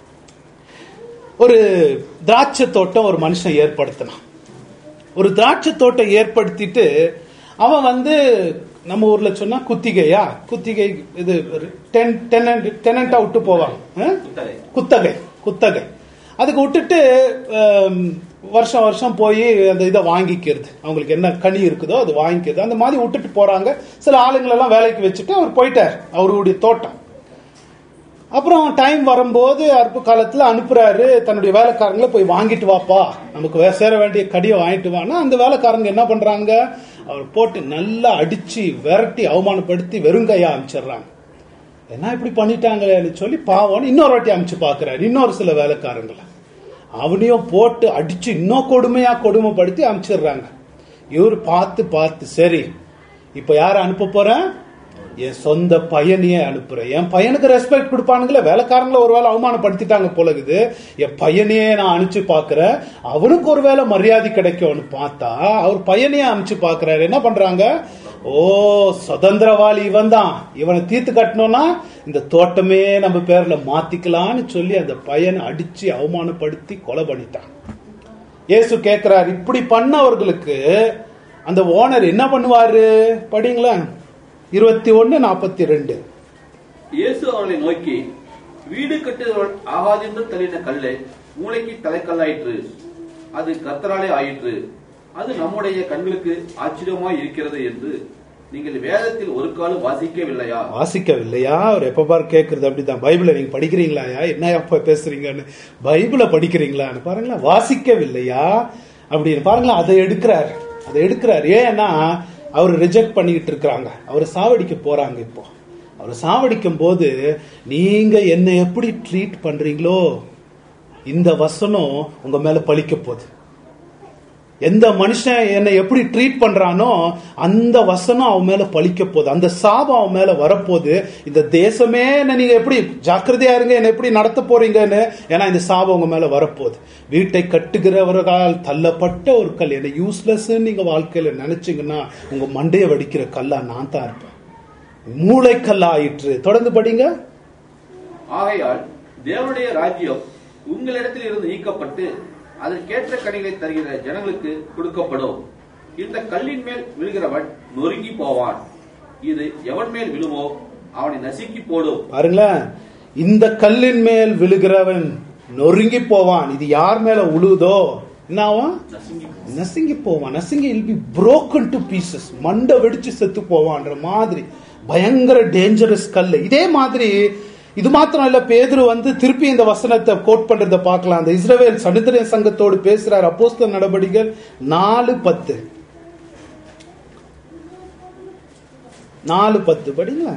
ஒரு திராட்சை தோட்டம் ஒரு மனுஷன் ஏற்படுத்தினான் ஒரு திராட்சை தோட்டம் ஏற்படுத்திட்டு அவன் வந்து நம்ம ஊர்ல சொன்னா குத்திகையா குத்திகை இது டெனண்டா விட்டு போவாங்க ஆ? குத்தகை. குத்தகை குத்தகை அதுக்கு விட்டுட்டு ஆம், வருஷம் வருஷம் போய் அந்த இதை வாங்கிக்கிறது அவங்களுக்கு என்ன கனி இருக்குதோ அது வாங்கிக்கிறது அந்த மாதிரி விட்டுட்டு போறாங்க சில ஆளுங்களெல்லாம் வேலைக்கு வச்சுட்டு அவர் போயிட்டார் அவருடைய தோட்டம் அப்புறம் டைம் வரும்போது அற்பு காலத்துல அனுப்புறாரு தன்னுடைய வேலைக்காரங்களை போய் வாங்கிட்டு வாப்பா நமக்கு வே- சேர வேண்டிய கடியை வாங்கிட்டு வான்னா அந்த வேலைக்காரங்க என்ன பண்றாங்க அவர் போட்டு நல்லா அடிச்சு விரட்டி அவமானப்படுத்தி வெறுங்கையா அனுப்பிச்சிடுறாங்க என்ன இப்படி பண்ணிட்டாங்களேன்னு சொல்லி பாவம்னு இன்னொரு வாட்டி அனுப்பிச்சு பாக்குறாரு இன்னொரு சில வேலைக்காரங்களை அவனையும் போட்டு அடிச்சு இன்னும் கொடுமையா கொடுமைப்படுத்தி அனுப்பிச்சிடுறாங்க இவர் பார்த்து பார்த்து சரி இப்ப யார அனுப்ப போறேன் என் சொந்த பையனையே அனுப்புறேன் என் பையனுக்கு ரெஸ்பெக்ட் கொடுப்பானுங்களே வேலைக்காரங்களை ஒருவேளை அவமானப்படுத்திட்டாங்க போல இருக்குது என் பையனையே நான் அனுப்பிச்சு பாக்குறேன் அவனுக்கு ஒருவேளை மரியாதை கிடைக்கும்னு பார்த்தா அவர் பையனையே அனுப்பிச்சு பாக்குறாரு என்ன பண்றாங்க ஓ சுதந்திரவாளி இவன் தான் இவனை தீர்த்து கட்டணும்னா இந்த தோட்டமே நம்ம பேர்ல மாத்திக்கலாம்னு சொல்லி அந்த பையனை அடிச்சு அவமானப்படுத்தி கொலை பண்ணிட்டான் இயேசு கேட்கிறார் இப்படி பண்ணவர்களுக்கு அந்த ஓனர் என்ன பண்ணுவாரு படிங்களா இருபத்தி ஒன்னு நாற்பத்தி ரெண்டு இயேசு அவர்களை நோக்கி வீடு கட்டுகிறவன் ஆகாதென்று தள்ளின கல்லே மூளைக்கு தலைக்கல்லாயிற்று அது கர்த்தராலே ஆயிற்று அது நம்முடைய கண்களுக்கு ஆச்சரியமாய் இருக்கிறது என்று நீங்கள் வேதத்தில் ஒரு காலம் வாசிக்கவில்லையா வாசிக்கவில்லையா அவர் எப்ப பாரு கேட்கறது அப்படிதான் பைபிளை நீங்க படிக்கிறீங்களாயா என்ன அப்ப பேசுறீங்கன்னு பைபிளை படிக்கிறீங்களான்னு பாருங்களேன் வாசிக்கவில்லையா அப்படின்னு பாருங்களேன் அதை எடுக்கிறார் அதை எடுக்கிறார் ஏன்னா அவர் ரிஜெக்ட் பண்ணிக்கிட்டு இருக்கிறாங்க அவர் சாவடிக்க போறாங்க இப்போ அவர் சாவடிக்கும் போது நீங்க என்ன எப்படி ட்ரீட் பண்றீங்களோ இந்த வசனம் உங்க மேல பழிக்க போகுது எந்த மனுஷன் என்னை எப்படி ட்ரீட் பண்றானோ அந்த வசனம் அவன் மேல பழிக்க போகுது அந்த சாபம் அவன் மேல வரப்போகுது இந்த தேசமே என்ன நீங்க எப்படி ஜாக்கிரதையா இருங்க என்ன எப்படி நடத்த போறீங்கன்னு ஏன்னா இந்த சாபம் உங்க மேல வரப்போகுது வீட்டை கட்டுகிறவர்களால் தள்ளப்பட்ட ஒரு கல் என்ன யூஸ்லெஸ் நீங்க வாழ்க்கையில நினைச்சீங்கன்னா உங்க மண்டையை வடிக்கிற கல்லா நான் தான் இருப்பேன் மூளைக்கல்லா ஆயிற்று தொடர்ந்து படிங்க ஆகையால் தேவனுடைய ராஜ்யம் உங்களிடத்தில் இருந்து நீக்கப்பட்டு அதற்கேற்ற கனிகளை தருகிற ஜனங்களுக்கு கொடுக்கப்படும் இந்த கல்லின் மேல் விழுகிறவன் நொறுங்கி போவான் இது எவன் மேல் விழுமோ அவனை நசுக்கி போடும் பாருங்களேன் இந்த கல்லின் மேல் விழுகிறவன் நொறுங்கி போவான் இது யார் மேல உழுதோ என்ன ஆவான் நசுங்கி நசுங்கி போவான் நசுங்கி will be broken to pieces மண்டை வெடிச்சு செத்து போவான்ற மாதிரி பயங்கர டேஞ்சரஸ் கல் இதே மாதிரி இது மாத்திரம் இல்ல பேதுரு வந்து திருப்பி இந்த வசனத்தை கோட் பண்றத பார்க்கலாம் அந்த இஸ்ரவேல் சனித்திரை சங்கத்தோடு பேசுறார் அப்போஸ்தல நடவடிக்கைகள் நாலு பத்து நாலு பத்து படிங்களா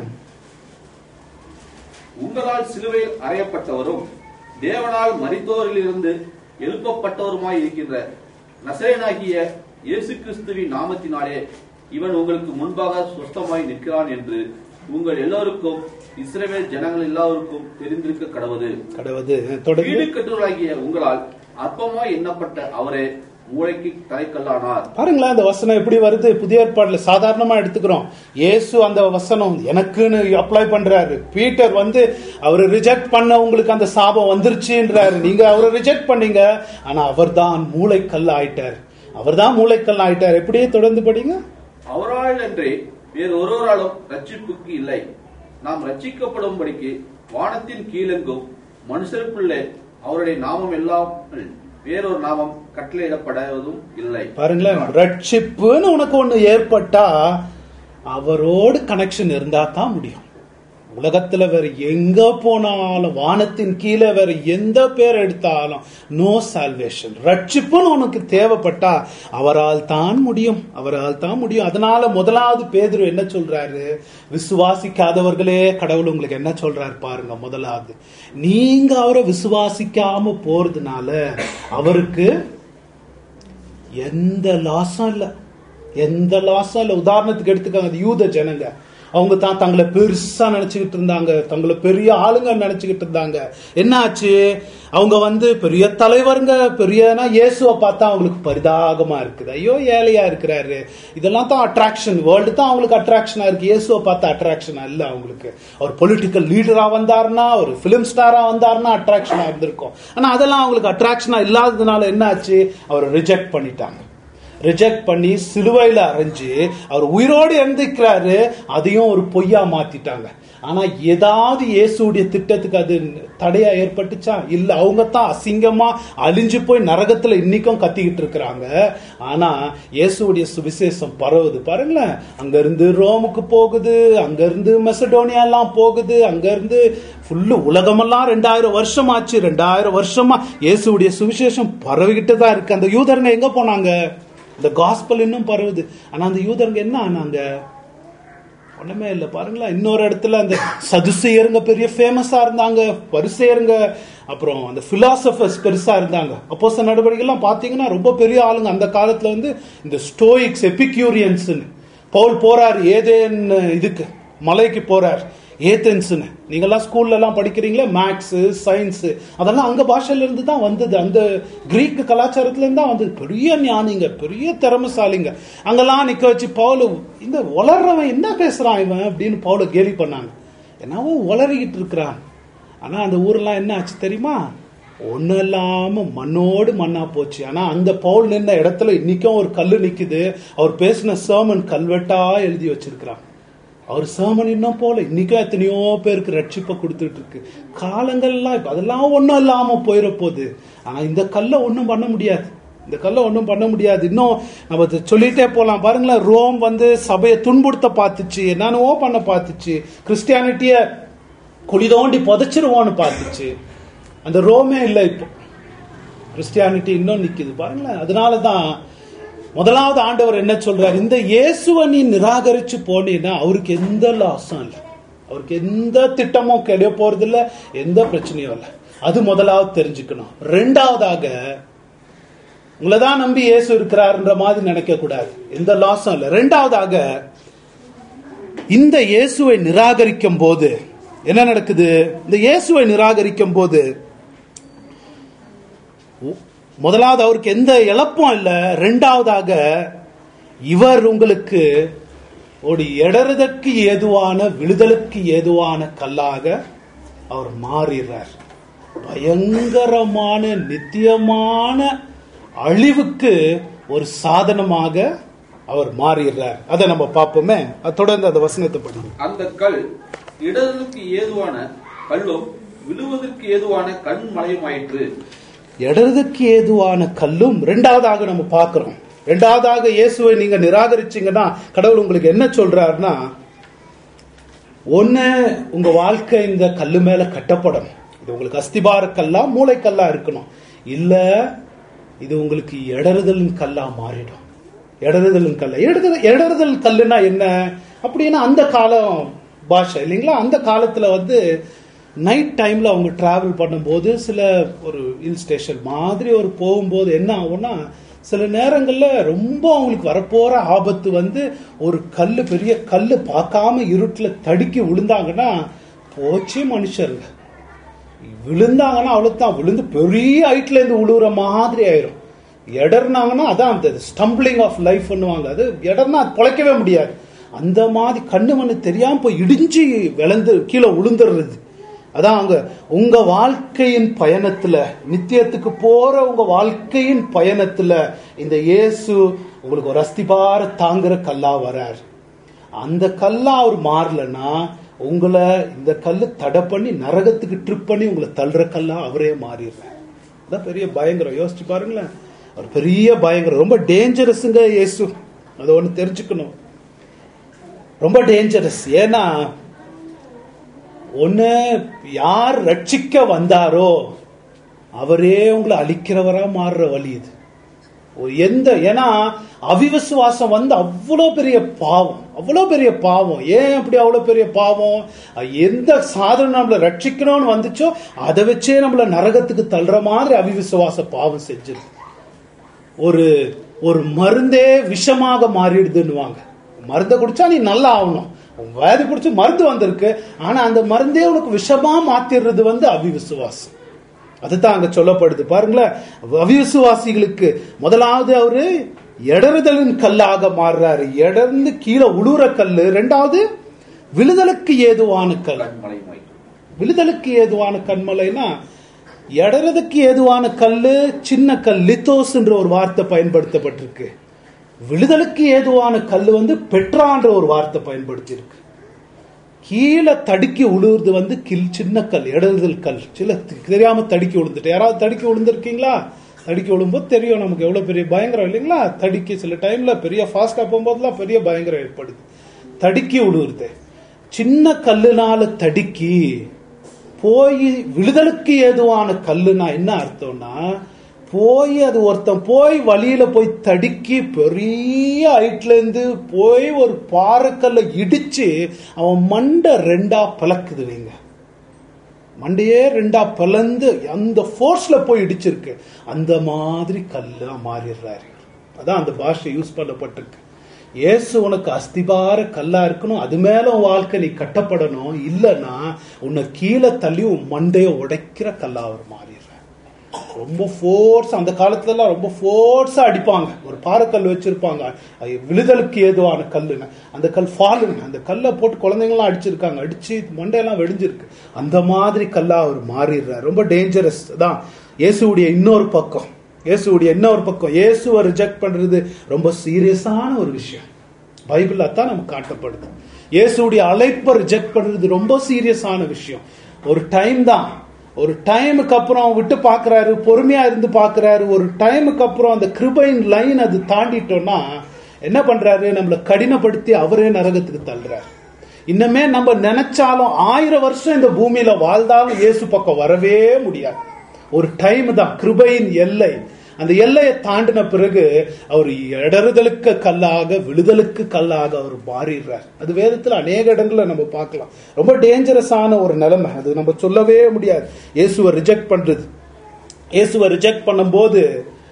உங்களால் சிலுவையில் அறையப்பட்டவரும் தேவனால் மரித்தோரிலிருந்து எழுப்பப்பட்டவருமாய் இருக்கின்ற நசரேனாகிய இயேசு கிறிஸ்துவின் நாமத்தினாலே இவன் உங்களுக்கு முன்பாக சுஸ்தமாய் நிற்கிறான் என்று உங்கள் எல்லோருக்கும் இஸ்ரவேல் ஜனங்கள் எல்லாருக்கும் தெரிந்திருக்க கடவுது கடவுது தொடர்ந்து வீடு கட்டுவராகிய உங்களால் அற்பமாய் எண்ணப்பட்ட அவரே மூளைக்கு தலைக்கல்லானார் பாருங்களேன் அந்த வசனம் எப்படி வருது புதிய ஏற்பாடுல சாதாரணமா எடுத்துக்கிறோம் இயேசு அந்த வசனம் எனக்குன்னு அப்ளை பண்றாரு பீட்டர் வந்து அவரை ரிஜெக்ட் பண்ண உங்களுக்கு அந்த சாபம் வந்துருச்சுன்றாரு நீங்க அவரை ரிஜெக்ட் பண்ணீங்க ஆனா அவர்தான் மூளைக்கல் ஆயிட்டார் அவர்தான் மூளைக்கல் ஆயிட்டார் எப்படியே தொடர்ந்து படிங்க அவரால் அன்றே வேறு ஒருவராலும் ரட்சிப்புக்கு இல்லை நாம் ரட்சிக்கப்படும்படிக்கு வானத்தின் கீழெங்கும் மனுஷருக்குள்ளே அவருடைய நாமம் எல்லாம் வேறொரு நாமம் கட்டளையிடப்படுவதும் இல்லை பாருங்களேன் ரட்சிப்புன்னு உனக்கு ஒண்ணு ஏற்பட்டா அவரோடு கனெக்ஷன் இருந்தா தான் முடியும் உலகத்துல வேற எங்க போனாலும் வானத்தின் கீழே வேற எந்த பேர் எடுத்தாலும் நோ சால்வேஷன் ரட்சிப்புன்னு உனக்கு தேவைப்பட்டா அவரால் தான் முடியும் அவரால் தான் முடியும் அதனால முதலாவது பேதுரு என்ன சொல்றாரு விசுவாசிக்காதவர்களே கடவுள் உங்களுக்கு என்ன சொல்றாரு பாருங்க முதலாவது நீங்க அவரை விசுவாசிக்காம போறதுனால அவருக்கு எந்த லாஸும் இல்ல எந்த லாஸும் இல்ல உதாரணத்துக்கு எடுத்துக்கோங்க அது யூத ஜனங்க அவங்க தான் தங்களை பெருசா நினைச்சுக்கிட்டு இருந்தாங்க தங்களை பெரிய ஆளுங்க நினைச்சுக்கிட்டு இருந்தாங்க என்னாச்சு அவங்க வந்து பெரிய தலைவருங்க பெரியனா இயேசுவை பார்த்தா அவங்களுக்கு பரிதாகமா இருக்குது ஐயோ ஏழையா இருக்கிறாரு இதெல்லாம் தான் அட்ராக்ஷன் வேர்ல்டு தான் அவங்களுக்கு அட்ராக்ஷனா இருக்கு இயேசுவை பார்த்தா அட்ராக்ஷனா இல்ல அவங்களுக்கு அவர் பொலிட்டிக்கல் லீடரா வந்தாருன்னா ஒரு பிலிம் ஸ்டாரா வந்தாருன்னா அட்ராக்ஷனா இருந்திருக்கும் ஆனா அதெல்லாம் அவங்களுக்கு அட்ராக்ஷனா இல்லாததுனால என்னாச்சு அவரை ரிஜெக்ட் பண்ணிட்டாங்க ரிஜெக்ட் பண்ணி சிலுவையில அரைஞ்சு அவர் உயிரோடு எழுந்திருக்கிறாரு அதையும் ஒரு பொய்யா மாத்திட்டாங்க ஆனா ஏதாவது இயேசுடைய திட்டத்துக்கு அது தடையா ஏற்பட்டுச்சா இல்ல அவங்க தான் அசிங்கமா அழிஞ்சு போய் நரகத்துல இன்னைக்கும் கத்திக்கிட்டு இருக்கிறாங்க ஆனா இயேசுடைய சுவிசேஷம் பரவுது பாருங்களேன் அங்க இருந்து ரோமுக்கு போகுது அங்க இருந்து மெசடோனியா எல்லாம் போகுது அங்க இருந்து ஃபுல்லு உலகமெல்லாம் ரெண்டாயிரம் வருஷம் ஆச்சு ரெண்டாயிரம் வருஷமா இயேசுடைய சுவிசேஷம் பரவிக்கிட்டு தான் இருக்கு அந்த யூதருங்க எங்க போனாங்க இந்த காஸ்பல் இன்னும் பரவுது ஆனா அந்த யூதருங்க என்ன ஆனாங்க ஒண்ணுமே இல்லை பாருங்களேன் இன்னொரு இடத்துல அந்த சதுசேயருங்க பெரிய ஃபேமஸா இருந்தாங்க பரிசேயருங்க அப்புறம் அந்த பிலாசபர்ஸ் பெருசா இருந்தாங்க அப்போ சில நடவடிக்கைலாம் பாத்தீங்கன்னா ரொம்ப பெரிய ஆளுங்க அந்த காலத்துல வந்து இந்த ஸ்டோயிக்ஸ் எபிக்யூரியன்ஸ்னு பவுல் போறார் ஏதேன் இதுக்கு மலைக்கு போறார் ஏத்தென்ஸ்னு நீங்கெல்லாம் ஸ்கூல்ல எல்லாம் படிக்கிறீங்களே மேக்ஸ் சயின்ஸ் அதெல்லாம் அங்க பாஷையில இருந்து தான் வந்தது அந்த கிரீக் கலாச்சாரத்துல இருந்து தான் வந்தது பெரிய ஞானிங்க பெரிய திறமசாலிங்க அங்கெல்லாம் நிக்க வச்சு பவுல் இந்த வளர்றவன் என்ன பேசுறான் இவன் அப்படின்னு பவுல கேலி பண்ணாங்க என்னவோ வளரிக்கிட்டு இருக்கிறான் ஆனா அந்த ஊரெல்லாம் என்ன ஆச்சு தெரியுமா ஒன்றும் இல்லாம மண்ணோடு மண்ணா போச்சு ஆனா அந்த பவுல் நின்ன இடத்துல இன்னைக்கும் ஒரு கல்லு நிக்குது அவர் பேசின சேமன் கல்வெட்டா எழுதி வச்சிருக்கிறான் அவர் சேமன் இன்னும் போல இன்னைக்கும் எத்தனையோ பேருக்கு ரட்சிப்பை கொடுத்துட்டு இருக்கு காலங்கள்லாம் இப்ப அதெல்லாம் ஒன்றும் இல்லாம போயிட போகுது ஆனா இந்த கல்லை ஒன்றும் பண்ண முடியாது இந்த கல்லை ஒன்றும் பண்ண முடியாது இன்னும் நம்ம இதை சொல்லிட்டே போலாம் பாருங்களேன் ரோம் வந்து சபையை துன்புறுத்த பார்த்துச்சு என்னென்னவோ பண்ண பார்த்துச்சு கிறிஸ்டியானிட்டிய குழி தோண்டி புதைச்சிருவோன்னு பார்த்துச்சு அந்த ரோமே இல்லை இப்போ கிறிஸ்டியானிட்டி இன்னும் நிக்குது பாருங்களேன் அதனால தான் முதலாவது ஆண்டவர் என்ன சொல்றாரு இந்த இயேசுவை நீ நிராகரிச்சு போனீன்னா அவருக்கு எந்த லாஸும் இல்லை அவருக்கு எந்த திட்டமும் கிடைய போறது இல்ல எந்த பிரச்சனையும் இல்லை அது முதலாவது தெரிஞ்சுக்கணும் ரெண்டாவதாக உங்களை தான் நம்பி இயேசு இருக்கிறாருன்ற மாதிரி நினைக்க கூடாது எந்த லாஸும் இல்லை ரெண்டாவதாக இந்த இயேசுவை நிராகரிக்கும் போது என்ன நடக்குது இந்த இயேசுவை நிராகரிக்கும் போது முதலாவது அவருக்கு எந்த இழப்பும் இல்லை ரெண்டாவதாக இவர் உங்களுக்கு ஒரு இடறுதற்கு ஏதுவான விழுதலுக்கு ஏதுவான கல்லாக அவர் மாறுகிறார் பயங்கரமான நித்தியமான அழிவுக்கு ஒரு சாதனமாக அவர் மாறுகிறார் அதை நம்ம பார்ப்போமே அது தொடர்ந்து அந்த வசனத்தை படிங்க அந்த கல் இடதற்கு ஏதுவான கல்லும் விழுவதற்கு ஏதுவான கண் மலையுமாயிற்று இடறதுக்கு ஏதுவான கல்லும் ரெண்டாவதாக நம்ம பார்க்கிறோம் ரெண்டாவதாக இயேசுவை நீங்க நிராகரிச்சீங்கன்னா கடவுள் உங்களுக்கு என்ன சொல்றாருன்னா ஒண்ணு உங்க வாழ்க்கை இந்த கல்லு மேல கட்டப்படணும் இது உங்களுக்கு அஸ்திபார கல்லா மூளைக்கல்லா இருக்கணும் இல்ல இது உங்களுக்கு இடறுதலின் கல்லா மாறிடும் இடறுதலின் கல்ல இடறுதல் இடறுதல் கல்லுனா என்ன அப்படின்னா அந்த காலம் பாஷை இல்லைங்களா அந்த காலத்துல வந்து நைட் டைம்ல அவங்க டிராவல் பண்ணும்போது சில ஒரு ஹில் ஸ்டேஷன் மாதிரி ஒரு போகும்போது என்ன ஆகும்னா சில நேரங்கள்ல ரொம்ப அவங்களுக்கு வரப்போற ஆபத்து வந்து ஒரு கல்லு பெரிய கல்லு பார்க்காம இருட்டுல தடுக்கி விழுந்தாங்கன்னா போச்சு மனுஷருங்க விழுந்தாங்கன்னா அவ்வளவுதான் விழுந்து பெரிய ஹைட்ல இருந்து விழுவுற மாதிரி ஆயிரும் இடர்னாங்கன்னா அதான் அந்த ஸ்டம்பிளிங் ஆஃப் லைஃப் பண்ணுவாங்க அது இடர்னா அது பொழைக்கவே முடியாது அந்த மாதிரி கண்ணு மண்ணு தெரியாம போய் இடிஞ்சு விளந்து கீழே விழுந்துடுறது அதான் அங்க உங்க வாழ்க்கையின் பயணத்துல நித்தியத்துக்கு போற உங்க வாழ்க்கையின் பயணத்துல இந்த இயேசு உங்களுக்கு ஒரு அஸ்திபார தாங்குற கல்லா வரார் அந்த கல்லா அவர் மாறலன்னா உங்களை இந்த கல்லு தடை பண்ணி நரகத்துக்கு ட்ரிப் பண்ணி உங்களை தள்ளுற கல்லா அவரே மாறிடுறார் அதான் பெரிய பயங்கரம் யோசிச்சு பாருங்களேன் அவர் பெரிய பயங்கரம் ரொம்ப டேஞ்சரஸுங்க இயேசு அதை ஒன்று தெரிஞ்சுக்கணும் ரொம்ப டேஞ்சரஸ் ஏன்னா ஒன்னு யார் ரட்சிக்க வந்தாரோ அவரே உங்களை அழிக்கிறவரா மாறுற வழி இது ஒரு எந்த ஏன்னா அவிவிசுவாசம் வந்து அவ்வளோ பெரிய பாவம் அவ்வளோ பெரிய பாவம் ஏன் அப்படி அவ்வளோ பெரிய பாவம் எந்த சாதனம் நம்மளை ரட்சிக்கணும்னு வந்துச்சோ அதை வச்சே நம்மள நரகத்துக்கு தள்ளுற மாதிரி அவிவிசுவாச பாவம் செஞ்சிருக்கு ஒரு ஒரு மருந்தே விஷமாக மாறிடுதுன்னுவாங்க மருந்தை குடிச்சா நீ நல்லா ஆகணும் வேதி குடிச்சு மருந்து வந்திருக்கு ஆனா அந்த மருந்தே உனக்கு விஷமா மாத்திடுறது வந்து அவிவிசுவாசம் அதுதான் அங்க சொல்லப்படுது பாருங்களேன் அவிசுவாசிகளுக்கு முதலாவது அவரு இடறுதலின் கல்லாக மாறுறாரு இடர்ந்து கீழே உழுற கல்லு ரெண்டாவது விழுதலுக்கு ஏதுவான கல் கண் மலையுமாயிற்று விழுதலுக்கு ஏதுவான கண்மலைனா இடறதுக்கு ஏதுவான கல்லு சின்ன கல் லித்தோஸ் என்ற ஒரு வார்த்தை பயன்படுத்தப்பட்டிருக்கு விழுதலுக்கு ஏதுவான கல் வந்து பெட்ரான்ற ஒரு வார்த்தை பயன்படுத்தி இருக்கு கீழே தடுக்கி உழுவுறது வந்து கில் சின்ன கல் இடறுதல் கல் சில தெரியாம தடுக்கி விழுந்துட்டு யாராவது தடுக்கி விழுந்திருக்கீங்களா தடுக்கி விழும்போது தெரியும் நமக்கு எவ்வளவு பெரிய பயங்கரம் இல்லைங்களா தடுக்கி சில டைம்ல பெரிய ஃபாஸ்டா போகும்போதெல்லாம் பெரிய பயங்கரம் ஏற்படுது தடுக்கி விழுவுறது சின்ன கல்லுனால தடுக்கி போய் விழுதலுக்கு ஏதுவான கல்லுனா என்ன அர்த்தம்னா போய் அது ஒருத்தன் போய் வழியில போய் தடுக்கி பெரிய ஹைட்ல இருந்து போய் ஒரு பாறைக்கல்ல இடிச்சு அவன் மண்டை ரெண்டா பழக்குது வைங்க மண்டையே ரெண்டா பிளந்து அந்த ஃபோர்ஸ்ல போய் இடிச்சிருக்கு அந்த மாதிரி கல்லா மாறிடுறாரு அதான் அந்த பாஷை யூஸ் பண்ணப்பட்டிருக்கு இயேசு உனக்கு அஸ்திபார கல்லா இருக்கணும் அது மேல உன் வாழ்க்கை நீ கட்டப்படணும் இல்லைன்னா உன்னை கீழே தள்ளி உன் மண்டைய உடைக்கிற கல்லா அவர் மாறிடுற ரொம்ப ஃபோர்ஸ் அந்த காலத்துல எல்லாம் ரொம்ப ஃபோர்ஸா அடிப்பாங்க ஒரு பாறைக்கல் வச்சிருப்பாங்க அது விழுதலுக்கு ஏதுவான கல்லுன்னு அந்த கல் ஃபாலுங்க அந்த கல்லை போட்டு குழந்தைங்களாம் அடிச்சிருக்காங்க அடிச்சு மண்டையெல்லாம் வெடிஞ்சிருக்கு அந்த மாதிரி கல்லா அவர் மாறிடுறார் ரொம்ப டேஞ்சரஸ் தான் இயேசுடைய இன்னொரு பக்கம் இயேசுடைய இன்னொரு பக்கம் இயேசுவை ரிஜெக்ட் பண்றது ரொம்ப சீரியஸான ஒரு விஷயம் பைபிள் அதான் நமக்கு காட்டப்படுது இயேசுடைய அழைப்பை ரிஜெக்ட் பண்றது ரொம்ப சீரியஸான விஷயம் ஒரு டைம் தான் ஒரு டைமுக்கு அப்புறம் விட்டு பார்க்கறாரு பொறுமையா இருந்து பார்க்கறாரு ஒரு டைமுக்கு அப்புறம் அந்த கிருபையின் லைன் அது தாண்டிட்டோம்னா என்ன பண்றாரு நம்மளை கடினப்படுத்தி அவரே நரகத்துக்கு தள்ளுறாரு இன்னமே நம்ம நினைச்சாலும் ஆயிரம் வருஷம் இந்த பூமியில வாழ்ந்தாலும் இயேசு பக்கம் வரவே முடியாது ஒரு டைம் தான் கிருபையின் எல்லை அந்த எல்லையை தாண்டின பிறகு அவர் இடறுதலுக்கு கல்லாக விழுதலுக்கு கல்லாக அவர் மாறிடுறார் அது வேதத்துல அநேக இடங்கள்ல நம்ம பார்க்கலாம் ரொம்ப டேஞ்சரஸான ஒரு நிலைமை அது நம்ம சொல்லவே முடியாது இயேசுவை ரிஜெக்ட் பண்றது இயேசுவை ரிஜெக்ட் பண்ணும்போது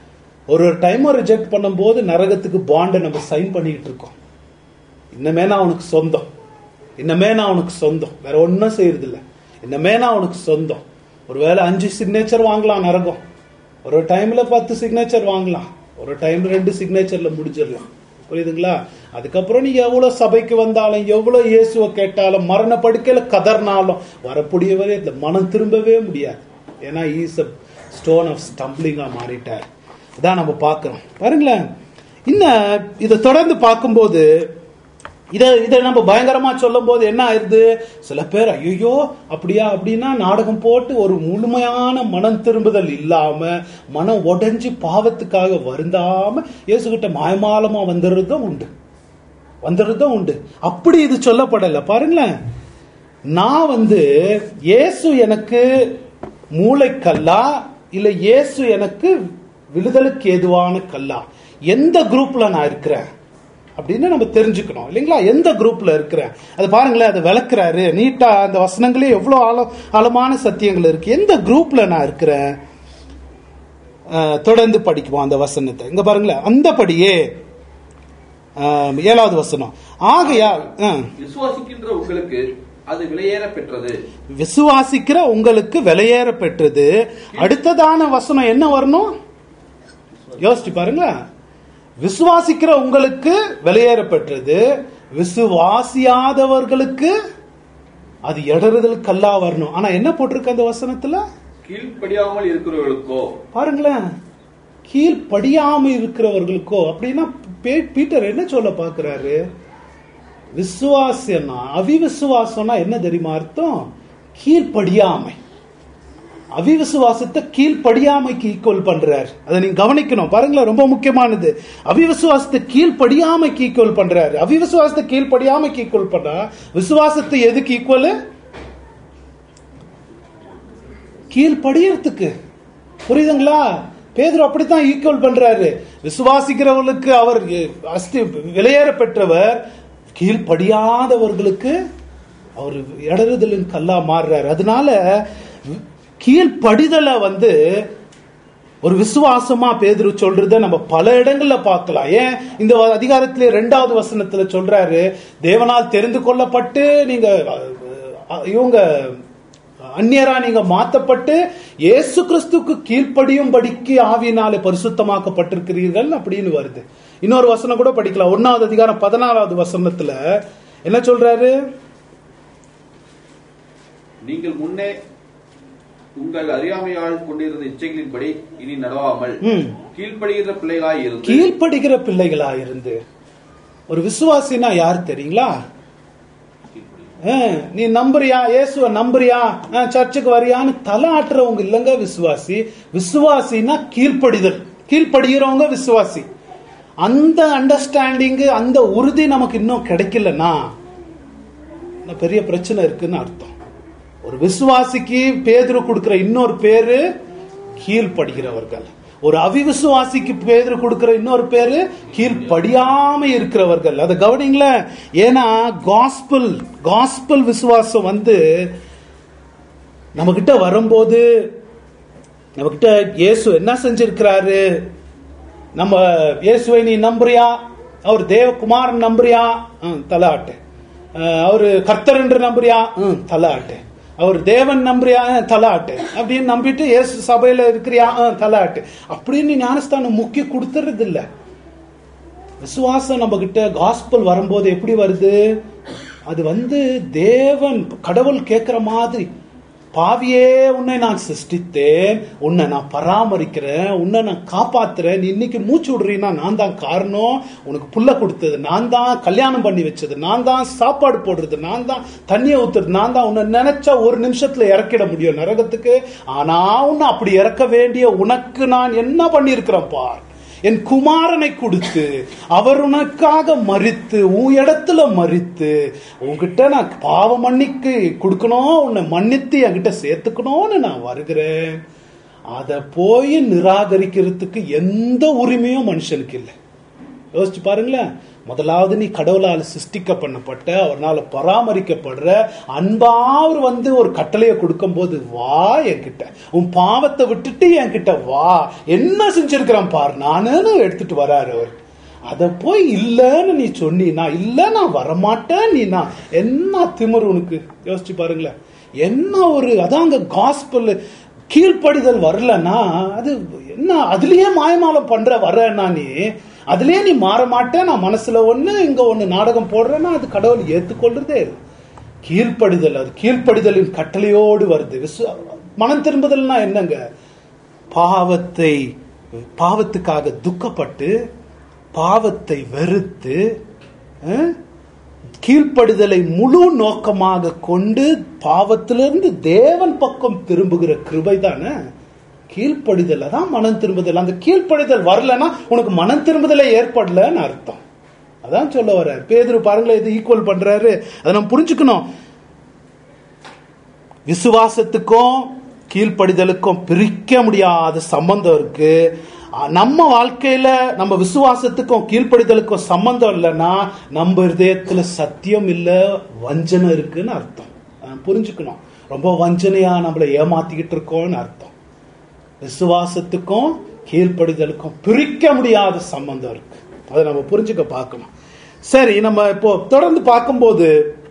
ஒரு ஒரு டைமும் ரிஜெக்ட் பண்ணும்போது நரகத்துக்கு பாண்டை நம்ம சைன் பண்ணிக்கிட்டு இருக்கோம் இன்னமே நான் உனக்கு சொந்தம் இன்னமே நான் உனக்கு சொந்தம் வேற ஒன்றும் செய்யறதில்ல இன்னமே நான் உனக்கு சொந்தம் ஒருவேளை அஞ்சு சிக்னேச்சர் வாங்கலாம் நரகம் ஒரு டைம்ல பத்து சிக்னேச்சர் வாங்கலாம் ஒரு டைம் ரெண்டு சிக்னேச்சர்ல முடிச்சிடலாம் புரியுதுங்களா அதுக்கப்புறம் நீ எவ்வளவு சபைக்கு வந்தாலும் எவ்வளவு இயேசுவை கேட்டாலும் மரண படுக்கையில கதர்னாலும் வரக்கூடியவரே இந்த மனம் திரும்பவே முடியாது ஏன்னா ஈஸ் ஸ்டோன் ஆஃப் ஸ்டம்பிளிங்கா மாறிட்டார் இதான் நம்ம பார்க்கிறோம் பாருங்களேன் இன்னும் இதை தொடர்ந்து பார்க்கும்போது இதை இதை நம்ம பயங்கரமா சொல்லும் போது என்ன ஆயிருது சில பேர் ஐயோ அப்படியா அப்படின்னா நாடகம் போட்டு ஒரு முழுமையான மனம் திரும்புதல் இல்லாம மனம் உடைஞ்சு பாவத்துக்காக வருந்தாம இயேசுகிட்ட மாயமாலமா வந்துடுறதும் உண்டு வந்துடுறதும் உண்டு அப்படி இது சொல்லப்படல பாருங்களேன் நான் வந்து இயேசு எனக்கு மூளைக்கல்லா இல்ல இயேசு எனக்கு விடுதலுக்கு ஏதுவான கல்லா எந்த குரூப்ல நான் இருக்கிறேன் அப்படின்னு நம்ம தெரிஞ்சுக்கணும் இல்லைங்களா எந்த குரூப்ல இருக்கிறேன் அது பாருங்களேன் அதை விளக்குறாரு நீட்டா அந்த வசனங்களே எவ்வளவு ஆழ ஆழமான சத்தியங்கள் இருக்கு எந்த குரூப்ல நான் இருக்கிறேன் அஹ், தொடர்ந்து படிக்குவோம் அந்த வசனத்தை இங்க பாருங்களேன் அந்தபடியே அஹ், ஏழாவது வசனம் ஆகையால் அஹ், விசுவாசிக்கின்ற உங்களுக்கு அது விலையேற பெற்றது விசுவாசிக்கிற உங்களுக்கு விலையேற பெற்றது அடுத்ததான வசனம் என்ன வரணும் யோசிச்சு பாருங்களேன் விசுவாசிக்கிற உங்களுக்கு விலையேற பெற்றது விசுவாசியாதவர்களுக்கு அது இடறுதல் கல்லா வரணும் ஆனா என்ன போட்டிருக்கு அந்த வசனத்துல கீழ்ப்படியாமல் இருக்கிறவர்களுக்கோ பாருங்களேன் கீழ்ப்படியாம இருக்கிறவர்களுக்கோ அப்படின்னா பே- பீட்டர் என்ன சொல்ல பாக்குறாரு விசுவாசம்னா அவிவிசுவாசம்னா என்ன தெரியுமா அர்த்தம் கீழ்ப்படியாமை அவிவிசுவாசத்தை கீழ்ப்படியாமைக்கு ஈக்குவல் பண்றார் அதை நீங்க கவனிக்கணும் பாருங்களேன் ரொம்ப முக்கியமானது அவிவிசுவாசத்தை கீழ்ப்படியாமைக்கு ஈக்குவல் பண்றாரு அவிவிசுவாசத்தை கீழ்ப்படியாமைக்கு ஈக்குவல் பண்ணா விசுவாசத்தை எதுக்கு ஈக்குவல் கீழ்ப்படியறதுக்கு புரியுதுங்களா பேதுரு அப்படித்தான் ஈக்குவல் பண்றாரு விசுவாசிக்கிறவர்களுக்கு அவர் அஸ்தி விலையேற பெற்றவர் கீழ்ப்படியாதவர்களுக்கு அவர் இடறுதலின் கல்லா மாறுறாரு அதனால கீழ்ப்படிதலை வந்து ஒரு விசுவாசமா பேதுரு சொல்றத நம்ம பல இடங்கள்ல பார்க்கலாம் ஏன் இந்த அதிகாரத்திலே ரெண்டாவது வசனத்துல சொல்றாரு தேவனால் தெரிந்து கொள்ளப்பட்டு நீங்க அஹ், இவங்க அந்நியரா நீங்க மாத்தப்பட்டு இயேசு கிறிஸ்துக்கு கீழ்ப்படியும்படிக்கு ஆவியினாலே பரிசுத்தமாக்கப்பட்டிருக்கிறீர்கள் அப்படின்னு வருது இன்னொரு வசனம் கூட படிக்கலாம் ஒன்னாவது அதிகாரம் பதினாலாவது வசனத்துல என்ன சொல்றாரு நீங்கள் முன்னே உங்கள் அறியாமையால் கொண்டிருந்த இச்சைகளின்படி இனி நடவாமல் ம். கீழ்ப்படுகிற பிள்ளைகளாய் இருந்து கீழ்ப்படுகிற பிள்ளைகளா இருந்து ஒரு விசுவாசினா யார் தெரியுங்களா ஆ, நீ நம்புறியா இயேசுவ நம்புறியா ஆ, சர்ச்சுக்கு வரியான்னு தலை ஆட்டுறவங்க இல்லைங்க விசுவாசி விசுவாசினா கீழ்ப்படிதல் கீழ்ப்படுகிறவங்க விசுவாசி அந்த அண்டர்ஸ்டாண்டிங் அந்த உறுதி நமக்கு இன்னும் கிடைக்கலன்னா இன்னும் பெரிய பிரச்சனை இருக்குன்னு அர்த்தம் ஒரு விசுவாசிக்கு பேதுரு கொடுக்கிற இன்னொரு பேரு கீழ்ப்படுகிறவர்கள் ஒரு அவிவிசுவாசிக்கு பேதுரு கொடுக்கிற இன்னொரு பேரு கீழ்ப்படியாம இருக்கிறவர்கள் அதை கவனிங்களேன் ஏன்னா காஸ்பிள் காஸ்பிள் விசுவாசம் வந்து நம்ம கிட்ட வரும்போது நம்ம கிட்ட இயேசு என்ன செஞ்சிருக்கிறாரு நம்ம இயேசுவை நீ நம்புறியா அவர் தேவகுமாரன் நம்புறியா ம், தலை ஆட்டு அஹ், அவரு கர்த்தர் என்று நம்புறியா ம், தலை ஆட்டு அவர் தேவன் நம்புறியா ம், தலை ஆட்டு அப்படின்னு நம்பிட்டு இயேசு சபையில இருக்கிறியா ம், தலை ஆட்டு அப்படின்னு ஞானஸ்தானம் முக்கிய கொடுத்துறது இல்ல விசுவாசம் நம்ம கிட்ட காஸ்பல் வரும்போது எப்படி வருது அது வந்து தேவன் கடவுள் கேட்கிற மாதிரி பாவியே உன்னை நான் சிருஷ்டித்தேன் உன்னை நான் பராமரிக்கிறேன் உன்னை நான் காப்பாத்துறேன் நீ இன்னைக்கு மூச்சு விடுறீன்னா நான் தான் காரணம் உனக்கு புல்ல கொடுத்தது நான் தான் கல்யாணம் பண்ணி வச்சது நான் தான் சாப்பாடு போடுறது நான் தான் தண்ணியை ஊத்துறது நான் தான் உன்னை நினைச்சா ஒரு நிமிஷத்துல இறக்கிட முடியும் நரகத்துக்கு ஆனா உன்னை அப்படி இறக்க வேண்டிய உனக்கு நான் என்ன பண்ணியிருக்கிறேன் பார் என் குமாரனை கொடுத்து அவர் உனக்காக மறித்து உன் இடத்துல மறித்து உன்கிட்ட நான் பாவ மன்னிக்கு கொடுக்கணும் உன்னை மன்னித்து என்கிட்ட சேர்த்துக்கணும்னு நான் வருகிறேன் அதை போய் நிராகரிக்கிறதுக்கு எந்த உரிமையும் மனுஷனுக்கு இல்லை யோசிச்சு பாருங்களேன் முதலாவது நீ கடவுளால் சிருஷ்டிக்க பண்ணப்பட்ட அவர்னால பராமரிக்கப்படுற அன்பா அவர் வந்து ஒரு கட்டளையை கொடுக்கும்போது வா என்கிட்ட உன் பாவத்தை விட்டுட்டு என்கிட்ட வா என்ன செஞ்சிருக்கிறான் பாரு நானுன்னு எடுத்துட்டு வராரு அவர் அத போய் இல்லைன்னு நீ சொன்னீனா இல்ல நான் வரமாட்டேன் நீ நான் என்ன திமிரு உனக்கு யோசிச்சு பாருங்களேன் என்ன ஒரு அதான் அங்க காஸ்பல் கீழ்ப்படிதல் வரலன்னா அது என்ன அதுலயே மாயமாலம் பண்ற வரேன்னா நீ அதுலயே நீ மாற மாட்டேன் நான் மனசுல ஒண்ணு இங்க ஒண்ணு நாடகம் போடுறேன்னா அது கடவுள் ஏத்துக்கொள்றதே இல்லை. கீழ்ப்படிதல் அது கீழ்ப்படிதலின் கட்டளையோடு வருது விசு- மனம் திரும்புதல்னா என்னங்க பாவத்தை பாவத்துக்காக துக்கப்பட்டு பாவத்தை வெறுத்து அஹ், கீழ்ப்படிதலை முழு நோக்கமாக கொண்டு பாவத்திலிருந்து தேவன் பக்கம் திரும்புகிற கிருபை தானே கீழ்ப்படிதல் அதான் மனம் திரும்புதல் அந்த கீழ்ப்படிதல் வரலன்னா உனக்கு மனம் திரும்புதலே ஏற்படலன்னு அர்த்தம் அதான் சொல்ல வர்றாரு பேதுரு பாருங்களேன் இது ஈக்குவல் பண்றாரு அதை நம்ம புரிஞ்சுக்கணும் விசுவாசத்துக்கும் கீழ்ப்படிதலுக்கும் பிரிக்க முடியாத சம்பந்தம் இருக்கு அஹ் நம்ம வாழ்க்கையில நம்ம விசுவாசத்துக்கும் கீழ்ப்படிதலுக்கும் சம்பந்தம் இல்லைன்னா நம்ம இதயத்துல சத்தியம் இல்ல வஞ்சனை இருக்குன்னு அர்த்தம் அஹ் புரிஞ்சுக்கணும் ரொம்ப வஞ்சனையா நம்மளை ஏமாத்திக்கிட்டு இருக்கோம்னு அர்த்தம் விசுவாசத்துக்கும் கீழ்ப்படிதலுக்கும் பிரிக்க முடியாத சம்பந்தம் இருக்கு அதை நம்ம புரிஞ்சுக்க பார்க்கணும் சரி நம்ம இப்போ தொடர்ந்து பார்க்கும்போது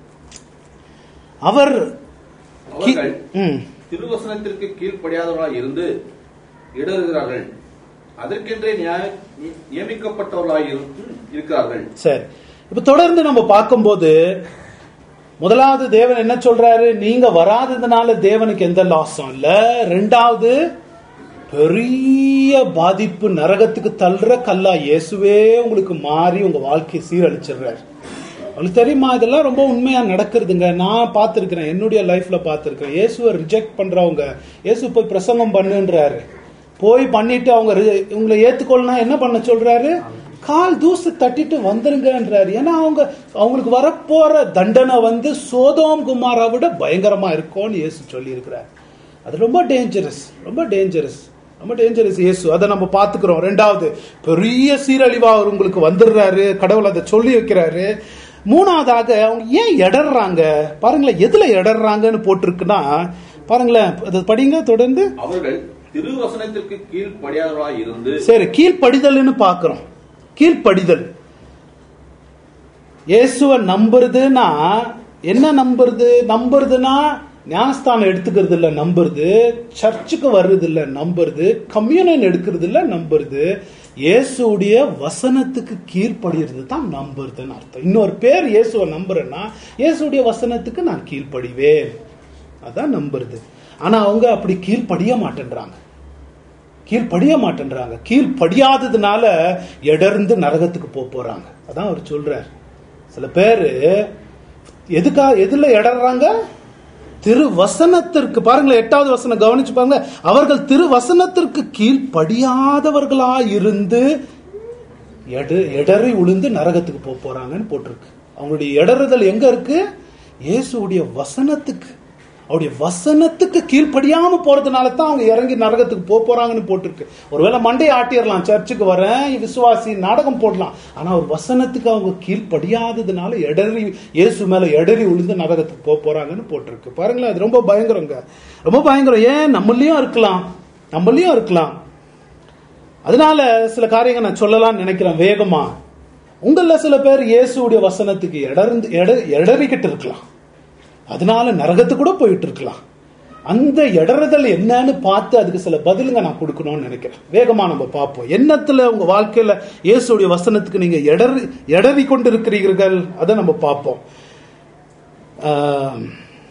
அவர் கி- அவர்கள் ம் திருவசனத்திற்கு கீழ்ப்படியாதவர்களாய் இருந்து இடறுகிறார்கள் அதற்கென்றே நியாய- நி- நியமிக்கப்பட்டவர்களாய் இரு- இருக்கிறார்கள் சரி இப்ப தொடர்ந்து நம்ம பார்க்கும்போது முதலாவது தேவன் என்ன சொல்றாரு நீங்க வராததுனால தேவனுக்கு எந்த லாஸும் இல்ல ரெண்டாவது பெரிய பாதிப்பு நரகத்துக்கு தள்ளுற கல்லா இயேசுவே உங்களுக்கு மாறி உங்க வாழ்க்கையை சீரழிச்சிடுறாரு உங்களுக்கு தெரியுமா இதெல்லாம் ரொம்ப உண்மையா நடக்கிறதுங்க நான் பார்த்திருக்கிறேன் என்னுடைய லைஃப்ல பார்த்திருக்கிறேன் இயேசுவை ரிஜெக்ட் பண்றவங்க இயேசு போய் பிரசங்கம் பண்ணுன்றாரு போய் பண்ணிட்டு அவங்க ரி- உங்களை ஏத்துக்கொள்ளனா என்ன பண்ண சொல்றாரு கால் தூசு தட்டிட்டு வந்துருங்கன்றாரு ஏன்னா அவங்க அவங்களுக்கு வரப்போற தண்டனை வந்து சோதோம் குமாரை விட பயங்கரமா இருக்கும்னு இயேசு சொல்லி அது ரொம்ப டேஞ்சரஸ் ரொம்ப டேஞ்சரஸ் ரொம்ப டேஞ்சரஸ் இயேசு அதை நம்ம பார்த்துக்கிறோம் ரெண்டாவது பெரிய சீரழிவா அவர் உங்களுக்கு வந்துடுறாரு கடவுள் அதை சொல்லி வைக்கிறாரு மூணாவதாக அவங்க ஏன் இடறாங்க பாருங்களேன் எதுல இடறாங்கன்னு போட்டிருக்குன்னா பாருங்களேன் அதை படிங்க தொடர்ந்து அவர்கள் திருவசனத்திற்கு கீழ்ப்படியாதவர்களாய் இருந்து சரி கீழ்ப்படிதல்னு பார்க்கிறோம் கீழ்ப்படிதல் இயேசுவை நம்புறதுன்னா என்ன நம்புறது நம்புறதுன்னா ஞானஸ்தானம் எடுத்துக்கிறது இல்ல நம்புறது சர்ச்சுக்கு வர்றது இல்ல நம்புறது கம்யூனன் எடுக்கிறது இல்ல நம்புறது இயேசுடைய வசனத்துக்கு கீழ்ப்படிறது தான் நம்புறதுன்னு அர்த்தம் இன்னொரு பேர் இயேசுவை நம்புறேன்னா இயேசுடைய வசனத்துக்கு நான் கீழ்ப்படிவேன் அதான் நம்புறது ஆனா அவங்க அப்படி கீழ்ப்படிய மாட்டேன்றாங்க கீழ்ப்படிய மாட்டேன்றாங்க கீழ்ப்படியாததுனால இடர்ந்து நரகத்துக்கு போக போறாங்க அதான் அவர் சொல்றார் சில பேரு எதுக்கா எதுல இடறாங்க திரு வசனத்திற்கு பாருங்களேன் எட்டாவது வசனம் கவனிச்சு பாருங்க அவர்கள் திரு வசனத்திற்கு கீழ்ப்படியாதவர்களா இருந்து எடு இடறி உளுந்து நரகத்துக்கு போக போறாங்கன்னு போட்டிருக்கு அவங்களுடைய இடறுதல் எங்க இருக்கு இயேசுடைய வசனத்துக்கு அவருடைய வசனத்துக்கு கீழ்ப்படியாம போறதுனால தான் அவங்க இறங்கி நரகத்துக்கு போக போறாங்கன்னு போட்டிருக்கு ஒருவேளை மண்டையை ஆட்டிடலாம் சர்ச்சுக்கு வரேன் விசுவாசி நாடகம் போடலாம் ஆனா ஒரு வசனத்துக்கு அவங்க கீழ்ப்படியாததுனால இடறி இயேசு மேல இடறி உளுந்து நரகத்துக்கு போக போறாங்கன்னு போட்டிருக்கு பாருங்களேன் அது ரொம்ப பயங்கரங்க ரொம்ப பயங்கரம் ஏன் நம்மளையும் இருக்கலாம் நம்மளையும் இருக்கலாம் அதனால சில காரியங்கள் நான் சொல்லலாம்னு நினைக்கிறேன் வேகமா உங்கள சில பேர் இயேசுடைய வசனத்துக்கு இடர்ந்து எட- இடறிக்கிட்டு இருக்கலாம் அதனால நரகத்துக்கு கூட போயிட்டு இருக்கலாம் அந்த இடறுதல் என்னன்னு பார்த்து அதுக்கு சில பதிலுங்க நான் கொடுக்கணும்னு நினைக்கிறேன் வேகமா நம்ம பார்ப்போம் என்னத்துல உங்க வாழ்க்கையில இயேசுடைய வசனத்துக்கு நீங்க இடறி இடறி கொண்டு இருக்கிறீர்கள் அதை நம்ம பார்ப்போம் ஆம்.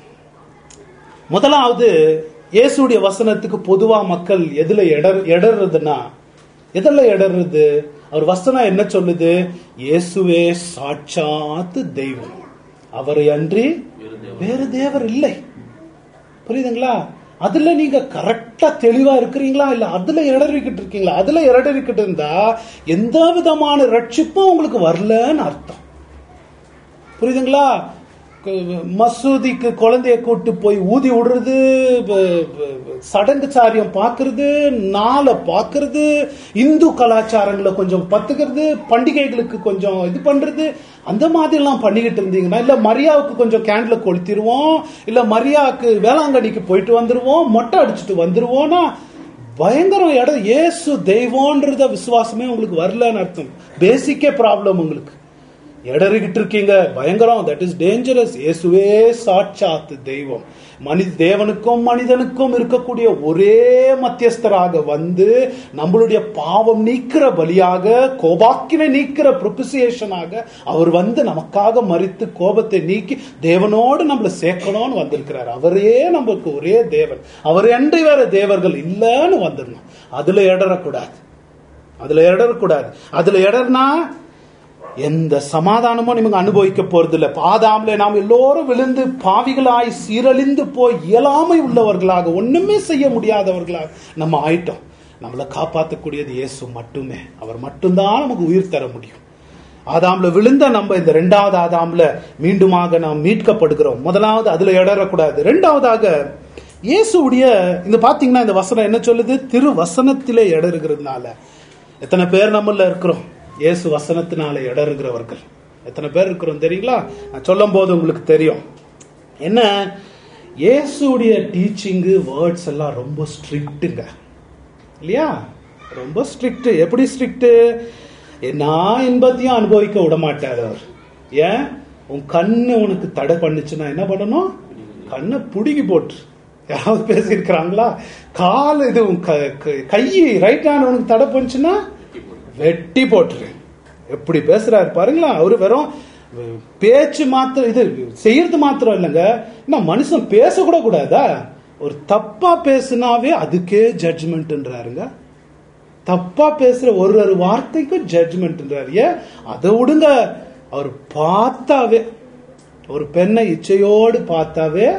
முதலாவது இயேசுடைய வசனத்துக்கு பொதுவா மக்கள் எதுல இடர் இடறுறதுன்னா எதுல இடறுறது அவர் வசனம் என்ன சொல்லுது இயேசுவே சாட்சாத்து தெய்வம் அவரை அன்றி வேறு தேவர் இல்லை புரியுதுங்களா அதுல நீங்க கரெக்டா தெளிவா இருக்கிறீங்களா இல்ல அதுல இடறிக்கிட்டு இருக்கீங்களா அதுல இடறிக்கிட்டு இருந்தா எந்த விதமான ரட்சிப்பும் உங்களுக்கு வரலன்னு அர்த்தம் புரியுதுங்களா கு- மசூதிக்கு குழந்தைய கூட்டு போய் ஊதி விடுறது ப- ப- சடங்கு சாரியம் பார்க்கறது நாளை பார்க்கறது இந்து கலாச்சாரங்களை கொஞ்சம் பத்துக்கிறது பண்டிகைகளுக்கு கொஞ்சம் இது பண்றது அந்த மாதிரிலாம் பண்ணிக்கிட்டு இருந்தீங்கன்னா இல்ல மரியாவுக்கு கொஞ்சம் கேண்டில் கொளுத்திடுவோம் இல்ல மரியாவுக்கு வேளாங்கண்ணிக்கு போயிட்டு வந்துருவோம் மொட்டை அடிச்சுட்டு வந்துருவோம்னா பயங்கரம் இடம் இயேசு தெய்வம்ன்றத விசுவாசமே உங்களுக்கு வரலன்னு அர்த்தம் பேசிக்கே ப்ராப்ளம் உங்களுக்கு இடறிக்கிட்டு இருக்கீங்க பயங்கரம் தட் இஸ் டேஞ்சரஸ் இயேசுவே சாட்சாத்து தெய்வம் மனித தேவனுக்கும் மனிதனுக்கும் இருக்கக்கூடிய ஒரே மத்தியஸ்தராக வந்து நம்மளுடைய பாவம் நீக்கிற பலியாக கோபாக்கினை நீக்கிற ப்ரொபிசியேஷனாக அவர் வந்து நமக்காக மறித்து கோபத்தை நீக்கி தேவனோடு நம்மளை சேர்க்கணும்னு வந்திருக்கிறார் அவரே நமக்கு ஒரே தேவன் அவர் என்று வேற தேவர்கள் இல்லைன்னு வந்துடணும் அதுல இடறக்கூடாது அதுல இடறக்கூடாது அதுல இடர்னா எந்த சமாதானமும் நீங்க அனுபவிக்க போறது இல்ல பாதாம்ல நாம் எல்லோரும் விழுந்து பாவிகளாய் சீரழிந்து போய் இயலாமை உள்ளவர்களாக ஒண்ணுமே செய்ய முடியாதவர்களாக நம்ம ஆயிட்டோம் நம்மளை காப்பாற்றக்கூடியது இயேசு மட்டுமே அவர் மட்டும்தான் நமக்கு உயிர் தர முடியும் ஆதாம்ல விழுந்த நம்ம இந்த ரெண்டாவது ஆதாம்ல மீண்டுமாக நாம் மீட்கப்படுகிறோம் முதலாவது அதுல இடறக்கூடாது ரெண்டாவதாக இயேசுடைய இந்த பாத்தீங்கன்னா இந்த வசனம் என்ன சொல்லுது திரு வசனத்திலே இடறுகிறதுனால எத்தனை பேர் நம்மள இருக்கிறோம் இயேசு வசனத்தினால இடறுகிறவர்கள் எத்தனை பேர் இருக்கிறோம் தெரியுங்களா நான் சொல்லும் போது உங்களுக்கு தெரியும் என்ன இயேசுடைய டீச்சிங்கு வேர்ட்ஸ் எல்லாம் ரொம்ப ஸ்ட்ரிக்ட்டுங்க இல்லையா ரொம்ப ஸ்ட்ரிக்ட் எப்படி ஸ்ட்ரிக்ட் நான் இன்பத்தையும் அனுபவிக்க விட மாட்டார் அவர் ஏன் உன் கண்ணு உனக்கு தடை பண்ணுச்சுன்னா என்ன பண்ணணும் கண்ணை புடுங்கி போட்டு யாராவது பேசியிருக்கிறாங்களா கால் இது உன் க- க- கை ரைட் ஹேண்ட் உனக்கு தடை பண்ணுச்சுன்னா வெட்டி போட்டுரு எப்படி பேசுறாரு பாருங்களா அவரு வெறும் பேச்சு மாத்திரம் இது செய்யறது மாத்திரம் இல்லைங்க என்ன மனுஷன் பேசக்கூட கூடாதா ஒரு தப்பா பேசுனாவே அதுக்கே ஜட்ஜ்மெண்ட்ன்றாருங்க தப்பா பேசுற ஒரு ஒரு வார்த்தைக்கும் ஜட்ஜ்மெண்ட்ன்றாரு ஏன் அதை விடுங்க அவர் பார்த்தாவே ஒரு பெண்ணை இச்சையோடு பார்த்தாவே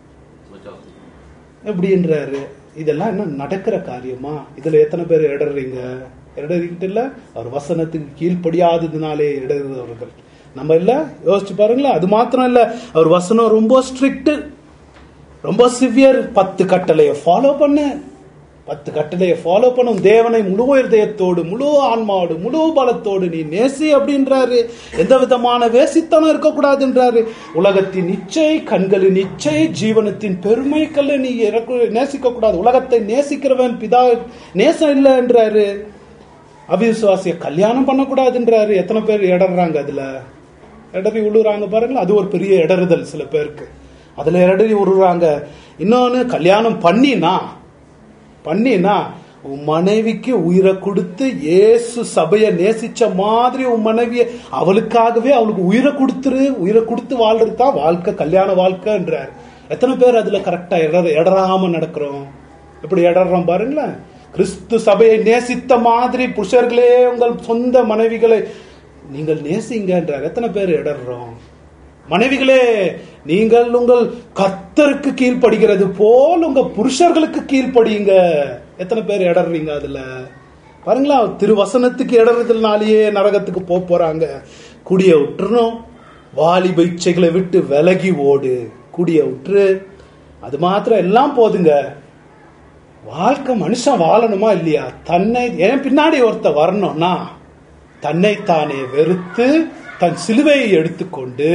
எப்படின்றாரு இதெல்லாம் என்ன நடக்கிற காரியமா இதுல எத்தனை பேர் இடறீங்க இடறிக்கிட்டு இல்ல அவர் வசனத்துக்கு கீழ்ப்படியாததுனாலே இடறுறவர்கள் நம்ம இல்ல யோசிச்சு பாருங்களேன் அது மாத்திரம் இல்ல அவர் வசனம் ரொம்ப ஸ்ட்ரிக்ட் ரொம்ப சிவியர் பத்து கட்டளையை ஃபாலோ பண்ண பத்து கட்டளையை ஃபாலோ பண்ணும் தேவனை முழு இதயத்தோடு முழு ஆன்மாவோடு முழு பலத்தோடு நீ நேசி அப்படின்றாரு எந்த விதமான வேசித்தனம் இருக்கக்கூடாதுன்றாரு உலகத்தின் இச்சை கண்களின் இச்சை ஜீவனத்தின் பெருமைக்கல்ல நீ இறக்க- நேசிக்க கூடாது உலகத்தை நேசிக்கிறவன் பிதா நேசம் இல்லைன்றாரு அவிசுவாசிய கல்யாணம் பண்ணக்கூடாதுன்றாரு எத்தனை பேர் இடறாங்க அதுல இடறி விழுறாங்க பாருங்களா அது ஒரு பெரிய இடறுதல் சில பேருக்கு அதுல இடறி விழுறாங்க இன்னொன்னு கல்யாணம் பண்ணினா பண்ணினா உன் மனைவிக்கு உயிரை கொடுத்து இயேசு சபையை நேசிச்ச மாதிரி உன் மனைவிய அவளுக்காகவே அவளுக்கு உயிரை கொடுத்துரு உயிரை கொடுத்து வாழ்றது தான் வாழ்க்கை கல்யாண வாழ்க்கைன்றார் எத்தனை பேர் அதுல கரெக்டா இடற இடராம நடக்கிறோம் எப்படி இடறோம் பாருங்களேன் கிறிஸ்து சபையை நேசித்த மாதிரி புருஷர்களே உங்கள் சொந்த மனைவிகளை நீங்கள் நேசிங்கன்றார் எத்தனை பேர் இடர்றோம் மனைவிகளே நீங்கள் உங்கள் கர்த்தருக்கு கீழ்ப்படுகிறது போல் உங்க புருஷர்களுக்கு கீழ்ப்படியுங்க எத்தனை பேர் இடறீங்க அதுல பாருங்களா திருவசனத்துக்கு இடறதுனாலேயே நரகத்துக்கு போக போறாங்க குடிய விட்டுறணும் வாலிப இச்சைகளை விட்டு விலகி ஓடு குடிய விட்டுரு அது மாத்திரம் எல்லாம் போதுங்க வாழ்க்கை மனுஷன் வாழணுமா இல்லையா தன்னை ஏன் பின்னாடி ஒருத்த வரணும்னா தன்னைத்தானே வெறுத்து தன் சிலுவையை எடுத்துக்கொண்டு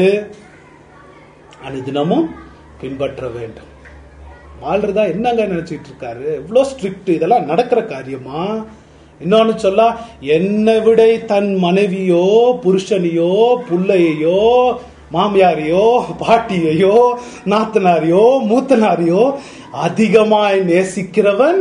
அனுதினமும் பின்பற்ற வேண்டும் வாழ்றதா என்னங்க நினைச்சிட்டு இருக்காரு இவ்வளோ ஸ்ட்ரிக்ட் இதெல்லாம் நடக்கிற காரியமா இன்னொன்னு சொல்ல என்னை விட தன் மனைவியோ புருஷனையோ புள்ளையோ மாமியாரையோ பாட்டியையோ நாத்தனாரையோ மூத்தனாரையோ அதிகமாய் நேசிக்கிறவன்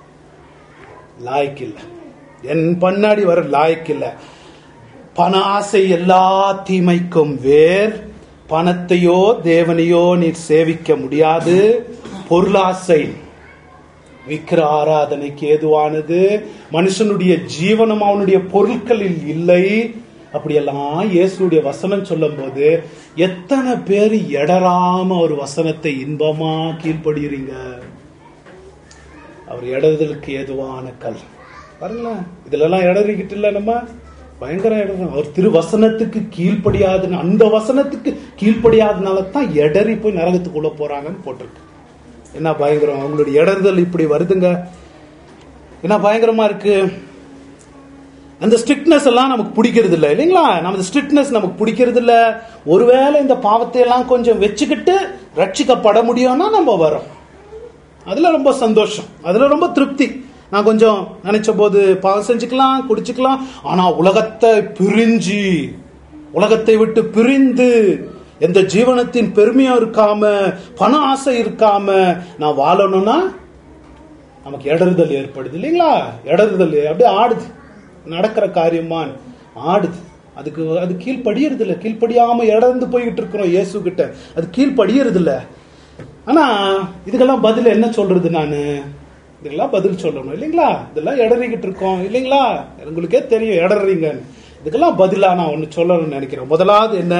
லாய்க்கில்லை என் பன்னாடி வர லாய்க்கில்லை பண ஆசை எல்லா தீமைக்கும் வேர் பணத்தையோ தேவனையோ நீர் சேவிக்க முடியாது பொருளாசை விக்கிர ஆராதனைக்கு ஏதுவானது மனுஷனுடைய ஜீவனம் அவனுடைய பொருட்களில் இல்லை அப்படியெல்லாம் இயேசுடைய வசனம் சொல்லும்போது எத்தனை பேர் எடராம ஒரு வசனத்தை இன்பமா கீழ்ப்படுகிறீங்க அவர் இடறுதலுக்கு ஏதுவான கல் பாருங்களேன் இதுலலாம் இடறிக்கிட்டு இல்ல நம்ம பயங்கர இடம் அவர் திரு வசனத்துக்கு கீழ்ப்படியாதுன்னு அந்த வசனத்துக்கு கீழ்ப்படியாதனால தான் எடறி போய் நரகத்துக்குள்ள போறாங்கன்னு போட்டிருக்கு என்ன பயங்கரம் அவங்களுடைய இடறுதல் இப்படி வருதுங்க என்ன பயங்கரமா இருக்கு அந்த ஸ்ட்ரிக்ட்னஸ் எல்லாம் நமக்கு பிடிக்கிறது இல்லை இல்லைங்களா நம்ம ஸ்ட்ரிக்ட்னஸ் நமக்கு பிடிக்கிறது இல்ல ஒருவேளை இந்த பாவத்தை எல்லாம் கொஞ்சம் வச்சுக்கிட்டு ரட்சிக்கப்பட முடியும்னா நம்ம வரோம் அதுல ரொம்ப சந்தோஷம் அதுல ரொம்ப திருப்தி நான் கொஞ்சம் நினைச்ச போது பாவம் செஞ்சுக்கலாம் குடிச்சுக்கலாம் ஆனா உலகத்தை பிரிஞ்சு உலகத்தை விட்டு பிரிந்து எந்த ஜீவனத்தின் பெருமையும் இருக்காம பண ஆசை இருக்காம நான் வாழணும்னா நமக்கு இடறுதல் ஏற்படுது இல்லைங்களா இடறுதல் அப்படியே ஆடுது நடக்கிற காரியமான் ஆடுது அதுக்கு அது கீழ்ப்படியறது இல்ல கீழ்ப்படியாம இடர்ந்து போய்கிட்டு இருக்கிறோம் இயேசு கிட்ட அது கீழ்ப்படியறது இல்ல ஆனா இதுக்கெல்லாம் பதில் என்ன சொல்றது நானு இதுக்கெல்லாம் பதில் சொல்லணும் இல்லைங்களா இதெல்லாம் இடறிக்கிட்டு இருக்கோம் இல்லைங்களா உங்களுக்கே தெரியும் இடறீங்கன்னு இதுக்கெல்லாம் பதிலா நான் ஒண்ணு சொல்லணும்னு நினைக்கிறேன் முதலாவது என்ன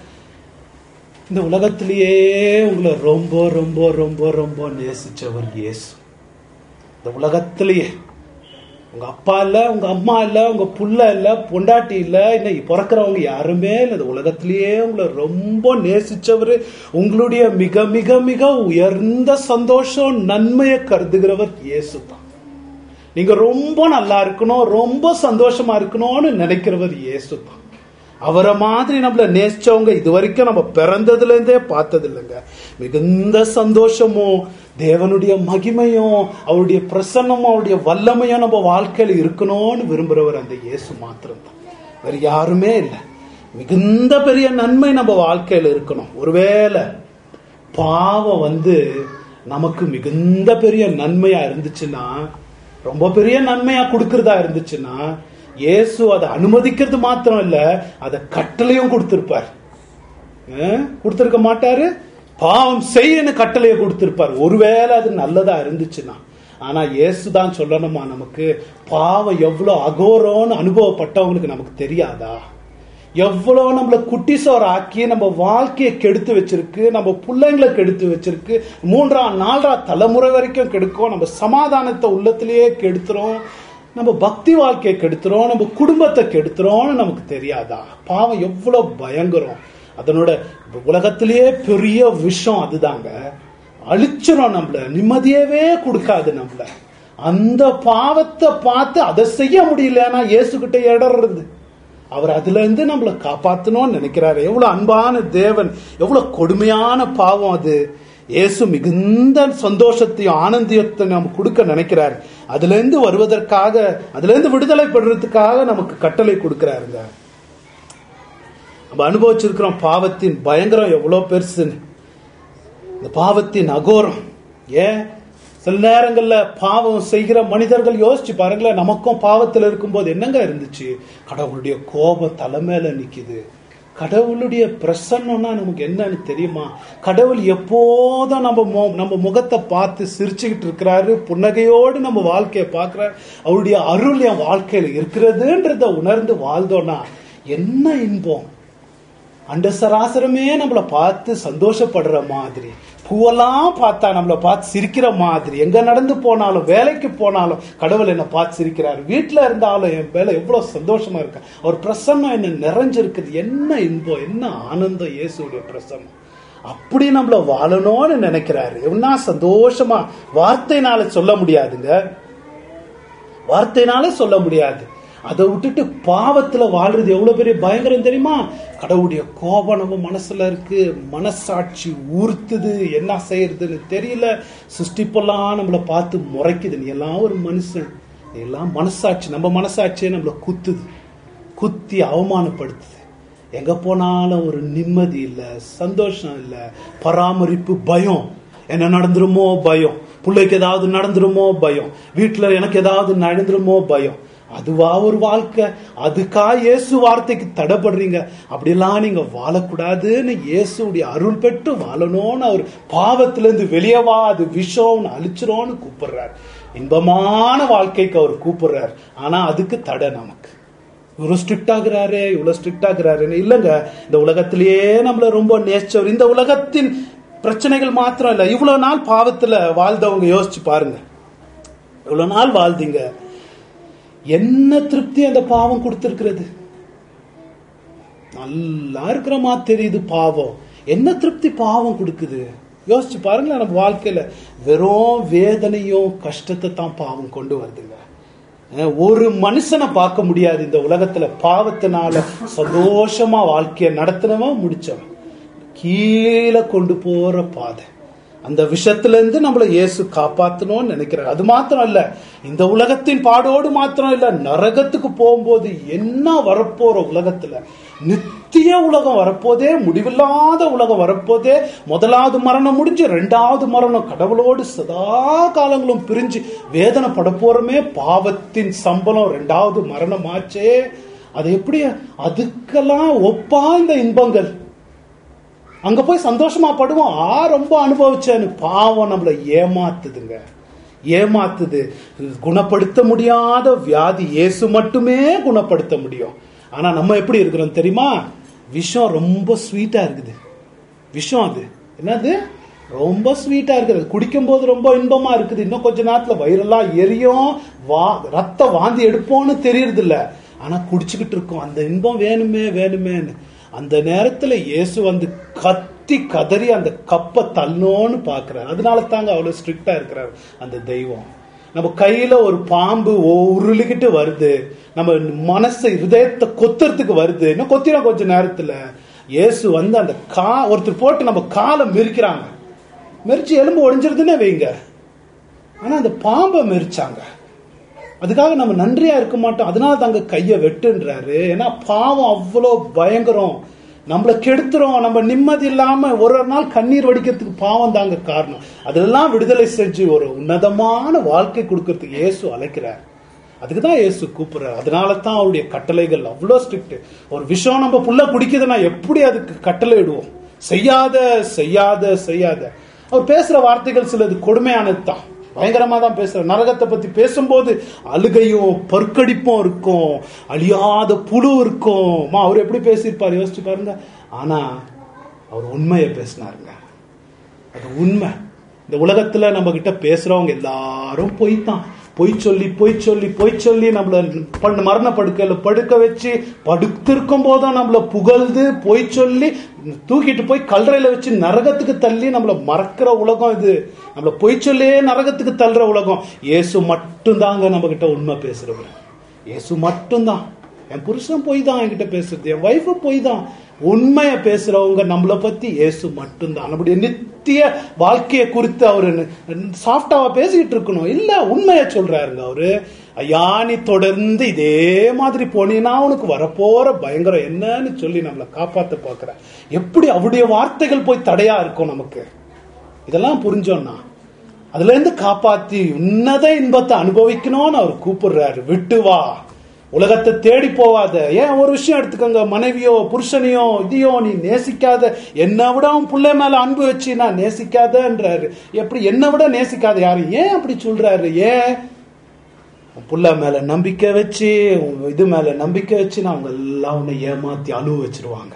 இந்த உலகத்திலேயே உங்களை ரொம்ப ரொம்ப ரொம்ப ரொம்ப நேசிச்சவர் இயேசு இந்த உலகத்திலேயே உங்க அப்பா இல்ல உங்க அம்மா இல்ல உங்க புள்ள இல்ல பொண்டாட்டி இல்ல இன்னைக்கு பிறக்கிறவங்க யாருமே இல்ல இந்த உலகத்திலேயே உங்களை ரொம்ப நேசிச்சவர் உங்களுடைய மிக மிக மிக உயர்ந்த சந்தோஷம் நன்மையை கருதுகிறவர் இயேசு தான் நீங்க ரொம்ப நல்லா இருக்கணும் ரொம்ப சந்தோஷமா இருக்கணும்னு நினைக்கிறவர் இயேசு தான் அவரை மாதிரி நம்மள நேசிச்சவங்க இது வரைக்கும் நம்ம பிறந்ததுல இருந்தே பார்த்தது இல்லைங்க மிகுந்த சந்தோஷமும் தேவனுடைய மகிமையும் அவருடைய பிரசன்னமும் அவருடைய வல்லமையும் நம்ம வாழ்க்கையில இருக்கணும்னு விரும்புறவர் அந்த இயேசு மாத்திரம்தான் வேற யாருமே இல்லை மிகுந்த பெரிய நன்மை நம்ம வாழ்க்கையில இருக்கணும் ஒருவேளை பாவம் வந்து நமக்கு மிகுந்த பெரிய நன்மையா இருந்துச்சுன்னா ரொம்ப பெரிய நன்மையா கொடுக்கறதா இருந்துச்சுன்னா இயேசு அதை அனுமதிக்கிறது மாத்திரம் இல்ல அதை கட்டளையும் கொடுத்திருப்பார் அஹ், கொடுத்திருக்க மாட்டாரு பாவம் செய்யன்னு கட்டளையை கொடுத்திருப்பார் ஒருவேளை அது நல்லதா இருந்துச்சுன்னா ஆனா இயேசு தான் சொல்லணுமா நமக்கு பாவம் எவ்வளவு அகோரம்னு அனுபவப்பட்டவங்களுக்கு நமக்கு தெரியாதா எவ்வளவு நம்மள குட்டிசோர் ஆக்கி நம்ம வாழ்க்கையை கெடுத்து வச்சிருக்கு நம்ம பிள்ளைங்களை கெடுத்து வச்சிருக்கு மூன்றாம் நான்காம் தலைமுறை வரைக்கும் கெடுக்கும் நம்ம சமாதானத்தை உள்ளத்திலேயே கெடுத்துறோம் நம்ம பக்தி வாழ்க்கையை கெடுத்துறோம் நம்ம குடும்பத்தை கெடுத்துறோம்னு நமக்கு தெரியாதா பாவம் எவ்வளவு பயங்கரம் அதனோட உலகத்திலேயே பெரிய விஷம் அதுதாங்க அழிச்சிரும் நம்மள நிம்மதியவே கொடுக்காது நம்மள அந்த பாவத்தை பார்த்து அதை செய்ய முடியலன்னா இயேசு கிட்ட இடறது அவர் அதுல இருந்து நம்மளை காப்பாத்தணும்னு நினைக்கிறாரு எவ்வளவு அன்பான தேவன் எவ்வளவு கொடுமையான பாவம் அது இயேசு மிகுந்த சந்தோஷத்தையும் ஆனந்தியத்தையும் நமக்கு கொடுக்க நினைக்கிறார் அதுல இருந்து வருவதற்காக அதுல இருந்து விடுதலை பெறுறதுக்காக நமக்கு கட்டளை கொடுக்கிறாருங்க நம்ம அனுபவிச்சிருக்கிறோம் பாவத்தின் பயங்கரம் எவ்வளவு பெருசுன்னு இந்த பாவத்தின் அகோரம் ஏன் சில நேரங்கள்ல பாவம் செய்கிற மனிதர்கள் யோசிச்சு பாருங்களேன் நமக்கும் பாவத்துல இருக்கும்போது என்னங்க இருந்துச்சு கடவுளுடைய கோபம் தலைமையில நிக்குது கடவுளுடைய பிரசன்னம்னா நமக்கு என்னன்னு தெரியுமா கடவுள் எப்போதும் நம்ம மு- நம்ம முகத்தை பார்த்து சிரிச்சுக்கிட்டு இருக்கிறாரு புன்னகையோடு நம்ம வாழ்க்கையை பார்க்கிறாரு அவருடைய அருள் என் வாழ்க்கையில இருக்கிறதுன்றத உணர்ந்து வாழ்ந்தோம்னா என்ன இன்பம் அண்ட சராசரமே நம்மளை பார்த்து சந்தோஷப்படுற மாதிரி பூவெல்லாம் பார்த்தா நம்மளை பார்த்து சிரிக்கிற மாதிரி எங்க நடந்து போனாலும் வேலைக்கு போனாலும் கடவுள் என்னை பார்த்து சிரிக்கிறார் வீட்டுல இருந்தாலும் என் வேலை எவ்வளவு சந்தோஷமா இருக்கு அவர் பிரசன்னம் என்ன நிறைஞ்சிருக்குது என்ன இன்பம் என்ன ஆனந்தம் இயேசுடைய பிரசன்னம் அப்படி நம்மள வாழணும்னு நினைக்கிறாரு என்ன சந்தோஷமா வார்த்தைனால சொல்ல முடியாதுங்க வார்த்தைனாலே சொல்ல முடியாது அதை விட்டுட்டு பாவத்துல வாழ்றது எவ்வளவு பெரிய பயங்கரம் தெரியுமா கடவுளுடைய கோபம் நம்ம மனசுல இருக்கு மனசாட்சி ஊர்த்துது என்ன செய்யறதுன்னு தெரியல சிருஷ்டிப்பெல்லாம் நம்மளை பார்த்து முறைக்குது நீ எல்லாம் ஒரு மனுஷன் நீ எல்லாம் மனசாட்சி நம்ம மனசாட்சியே நம்மளை குத்துது குத்தி அவமானப்படுத்துது எங்க போனாலும் ஒரு நிம்மதி இல்ல சந்தோஷம் இல்ல பராமரிப்பு பயம் என்ன நடந்துருமோ பயம் பிள்ளைக்கு ஏதாவது நடந்துருமோ பயம் வீட்டுல எனக்கு ஏதாவது நடந்துருமோ பயம் அதுவா ஒரு வாழ்க்கை அதுக்கா இயேசு வார்த்தைக்கு தடைப்படுறீங்க அப்படியெல்லாம் நீங்க வாழக்கூடாதுன்னு இயேசுடைய அருள் பெற்று வாழணும்னு அவர் பாவத்திலிருந்து வெளியே வா அது விஷம்னு அழிச்சிரோன்னு கூப்பிடுறார் இன்பமான வாழ்க்கைக்கு அவர் கூப்பிடுறார் ஆனா அதுக்கு தடை நமக்கு இவ்வளவு ஸ்ட்ரிக்ட் ஆகுறாரு இவ்வளவு ஸ்ட்ரிக்ட் ஆகுறாருன்னு இல்லைங்க இந்த உலகத்திலேயே நம்மள ரொம்ப நேச்சர் இந்த உலகத்தின் பிரச்சனைகள் மாத்திரம் இல்ல இவ்வளவு நாள் பாவத்துல வாழ்ந்தவங்க யோசிச்சு பாருங்க இவ்வளவு நாள் வாழ்ந்தீங்க என்ன திருப்தி அந்த பாவம் கொடுத்திருக்கிறது நல்லா இருக்கிற மாதிரி தெரியுது பாவம் என்ன திருப்தி பாவம் கொடுக்குது யோசிச்சு பாருங்களேன் நம்ம வாழ்க்கையில வெறும் வேதனையும் கஷ்டத்தை தான் பாவம் கொண்டு வருதுங்க அஹ் ஒரு மனுஷனை பார்க்க முடியாது இந்த உலகத்துல பாவத்தினால சந்தோஷமா வாழ்க்கைய நடத்தினவன் முடிச்சவன் கீழே கொண்டு போற பாதை அந்த விஷயத்துல இருந்து நம்மளை இயேசு காப்பாத்தணும்னு நினைக்கிறார் அது மாத்திரம் இல்ல இந்த உலகத்தின் பாடோடு மாத்திரம் இல்ல நரகத்துக்கு போகும்போது என்ன வரப்போற உலகத்துல நித்திய உலகம் வரப்போதே முடிவில்லாத உலகம் வரப்போதே முதலாவது மரணம் முடிஞ்சு ரெண்டாவது மரணம் கடவுளோடு சதா காலங்களும் பிரிஞ்சு வேதனை பட போறோமே பாவத்தின் சம்பளம் ரெண்டாவது மரணம் ஆச்சே அது எப்படி அதுக்கெல்லாம் ஒப்பா இந்த இன்பங்கள் அங்க போய் சந்தோஷமா படுவோம் ஆ ரொம்ப அனுபவிச்சேன்னு பாவம் நம்மளை ஏமாத்துதுங்க ஏமாத்துது குணப்படுத்த முடியாத வியாதி இயேசு மட்டுமே குணப்படுத்த முடியும் ஆனா நம்ம எப்படி இருக்கிறோம் தெரியுமா விஷம் ரொம்ப ஸ்வீட்டா இருக்குது விஷம் அது என்னது ரொம்ப ஸ்வீட்டா இருக்குது குடிக்கும் போது ரொம்ப இன்பமா இருக்குது இன்னும் கொஞ்ச நேரத்துல வயிறெல்லாம் எரியும் வா ரத்த வாந்தி எடுப்போம்னு தெரியறது இல்ல ஆனா குடிச்சுக்கிட்டு இருக்கோம் அந்த இன்பம் வேணுமே வேணுமேன்னு அந்த நேரத்துல இயேசு வந்து கத்தி கதறி அந்த கப்பை தள்ளணும்னு பாக்குறாரு அதனால தாங்க அவ்வளவு ஸ்ட்ரிக்டா இருக்கிறார் அந்த தெய்வம் நம்ம கையில ஒரு பாம்பு உருளிக்கிட்டு வருது நம்ம மனசை இதயத்தை கொத்துறதுக்கு வருது இன்னும் கொத்திரும் கொஞ்ச நேரத்துல இயேசு வந்து அந்த கா ஒருத்தர் போட்டு நம்ம காலை மெரிக்கிறாங்க மெரிச்சு எலும்பு ஒடிஞ்சிருதுன்னே வைங்க ஆனா அந்த பாம்பை மெரிச்சாங்க அதுக்காக நம்ம நன்றியா இருக்க மாட்டோம் அதனால தாங்க கையை வெட்டுன்றாரு ஏன்னா பாவம் அவ்வளோ பயங்கரம் நம்மளை கெடுத்துரும் நம்ம நிம்மதி இல்லாம ஒரு ஒரு நாள் கண்ணீர் வடிக்கிறதுக்கு பாவம் தாங்க காரணம் அதெல்லாம் விடுதலை செஞ்சு ஒரு உன்னதமான வாழ்க்கை கொடுக்கறதுக்கு இயேசு அழைக்கிறார் அதுக்கு தான் இயேசு கூப்பிடுறாரு அதனால தான் அவருடைய கட்டளைகள் அவ்வளோ ஸ்ட்ரிக்ட் ஒரு விஷயம் நம்ம புள்ள குடிக்குதுன்னா எப்படி அதுக்கு கட்டளை இடுவோம் செய்யாத செய்யாத செய்யாத அவர் பேசுற வார்த்தைகள் சிலது கொடுமையானது தான் பயங்கரமா தான் பேசுற நரகத்தை பத்தி பேசும்போது அழுகையும் பற்கடிப்பும் இருக்கும் அழியாத புழு இருக்கும் மா அவர் எப்படி பேசியிருப்பார் யோசிச்சு பாருங்க ஆனா அவர் உண்மையை பேசினாருங்க அது உண்மை இந்த உலகத்துல நம்ம கிட்ட பேசுறவங்க எல்லாரும் பொய் தான் பொய் சொல்லி பொய் சொல்லி பொய் சொல்லி நம்மள பண்ண மரண படுக்கையில படுக்க வச்சு படுத்திருக்கும் போதும் நம்மள புகழ்ந்து பொய் சொல்லி தூக்கிட்டு போய் கல்லறையில வச்சு நரகத்துக்கு தள்ளி நம்மள மறக்கிற உலகம் இது நம்மள பொய் சொல்லியே நரகத்துக்கு தள்ளுற உலகம் இயேசு மட்டும்தாங்க நம்ம கிட்ட உண்மை பேசுறவர் இயேசு மட்டும்தான் என் புருஷன் போய் தான் என்கிட்ட பேசுறது என் ஒய்ஃபு போய் தான் உண்மையை பேசுறவங்க நம்மளை பத்தி இயேசு மட்டும்தான் நம்முடைய நித்திய வாழ்க்கையை குறித்து அவரு சாஃப்டாவா பேசிக்கிட்டு இருக்கணும் இல்ல உண்மையை சொல்றாருங்க அவரு ஐயா நீ தொடர்ந்து இதே மாதிரி போனீங்கன்னா உனக்கு வரப்போற பயங்கரம் என்னன்னு சொல்லி நம்மளை காப்பாத்த பாக்குற எப்படி அவருடைய வார்த்தைகள் போய் தடையா இருக்கும் நமக்கு இதெல்லாம் புரிஞ்சோம்னா அதுல இருந்து காப்பாத்தி உன்னத இன்பத்தை அனுபவிக்கணும்னு அவர் கூப்பிடுறாரு விட்டு வா உலகத்தை தேடி போவாத ஏன் ஒரு விஷயம் எடுத்துக்கோங்க மனைவியோ புருஷனையோ இதையோ நீ நேசிக்காத என்னை விட அவன் புள்ளை மேல அன்பு வச்சு நான் நேசிக்காதன்றாரு எப்படி என்னை விட நேசிக்காத யாரு ஏன் அப்படி சொல்றாரு ஏன் உன் புள்ள மேல நம்பிக்கை வச்சு உன் இது மேல நம்பிக்கை வச்சு அவங்க எல்லாம் உன்னை ஏமாத்தி அழுவ வச்சிருவாங்க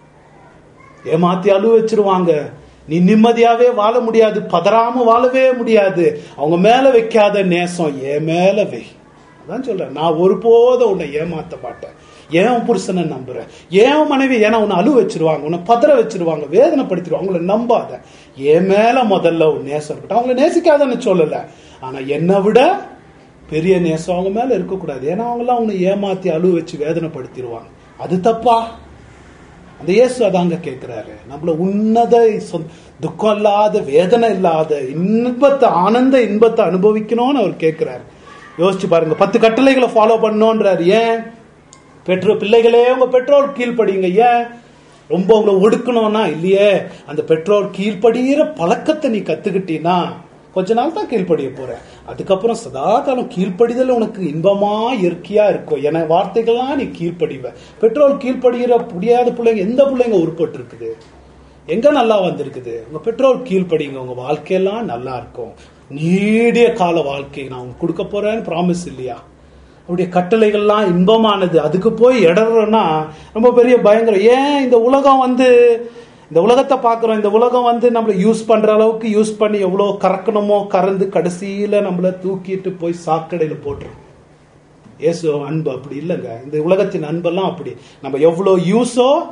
ஏமாத்தி அழுவ வச்சிருவாங்க நீ நிம்மதியாவே வாழ முடியாது பதறாம வாழவே முடியாது அவங்க மேல வைக்காத நேசம் என் மேல வை அதான் சொல்றேன் நான் ஒருபோதும் உன்னை ஏமாத்த மாட்டேன் ஏன் உன் புருஷனை நம்புற ஏன் உன் மனைவி ஏன்னா உன்னை அழு வச்சிருவாங்க உன்னை பதற வச்சிருவாங்க வேதனைப்படுத்திடுவாங்க அவங்கள நம்பாத என் மேல முதல்ல உன் நேசம் இருக்கட்டும் அவங்கள நேசிக்காதன்னு சொல்லல ஆனா என்னை விட பெரிய நேசம் அவங்க மேல இருக்கக்கூடாது ஏன்னா அவங்களாம் உன்னை ஏமாத்தி அழு வச்சு வேதனைப்படுத்திடுவாங்க அது தப்பா அந்த இயேசு அதாங்க கேட்கிறாரு நம்மள உன்னத சொ- துக்கம் இல்லாத வேதனை இல்லாத இன்பத்தை ஆனந்த இன்பத்தை அனுபவிக்கணும்னு அவர் கேட்கிறாரு யோசிச்சு பாருங்க பத்து கட்டளைகளை ஃபாலோ பண்ணணுன்றாரு ஏன் பெற்றோர் பிள்ளைகளே உங்க பெற்றோர் கீழ்ப்படிங்க ஏன் ரொம்ப உங்களை ஒடுக்கணும்னா இல்லையே அந்த பெற்றோர் கீழ்ப்படுகிற பழக்கத்தை நீ கத்துக்கிட்டீன்னா கொஞ்ச நாள் தான் கீழ்ப்படிய போற அதுக்கப்புறம் சதா காலம் கீழ்ப்படிதல் உனக்கு இன்பமா இயற்கையா இருக்கும் என வார்த்தைகள்லாம் நீ கீழ்ப்படிவ பெற்றோர் கீழ்ப்படுகிற முடியாத பிள்ளைங்க எந்த பிள்ளைங்க உருப்பட்டு இருக்குது எங்க நல்லா வந்திருக்குது உங்க பெற்றோர் கீழ்ப்படிங்க உங்க வாழ்க்கையெல்லாம் நல்லா இருக்கும் நீடிய கால வாழ்க்கை நான் உங்களுக்கு கொடுக்க போறேன்னு ப்ராமிஸ் இல்லையா அவருடைய கட்டளைகள்லாம் இன்பமானது அதுக்கு போய் இடறோம்னா ரொம்ப பெரிய பயங்கரம் ஏன் இந்த உலகம் வந்து இந்த உலகத்தை பார்க்குறோம் இந்த உலகம் வந்து நம்மளை யூஸ் பண்ற அளவுக்கு யூஸ் பண்ணி எவ்வளோ கறக்கணுமோ கறந்து கடைசியில நம்மளை தூக்கிட்டு போய் சாக்கடையில போட்டுரும் இயேசு அன்பு அப்படி இல்லைங்க இந்த உலகத்தின் அன்பெல்லாம் அப்படி நம்ம எவ்வளோ யூஸோ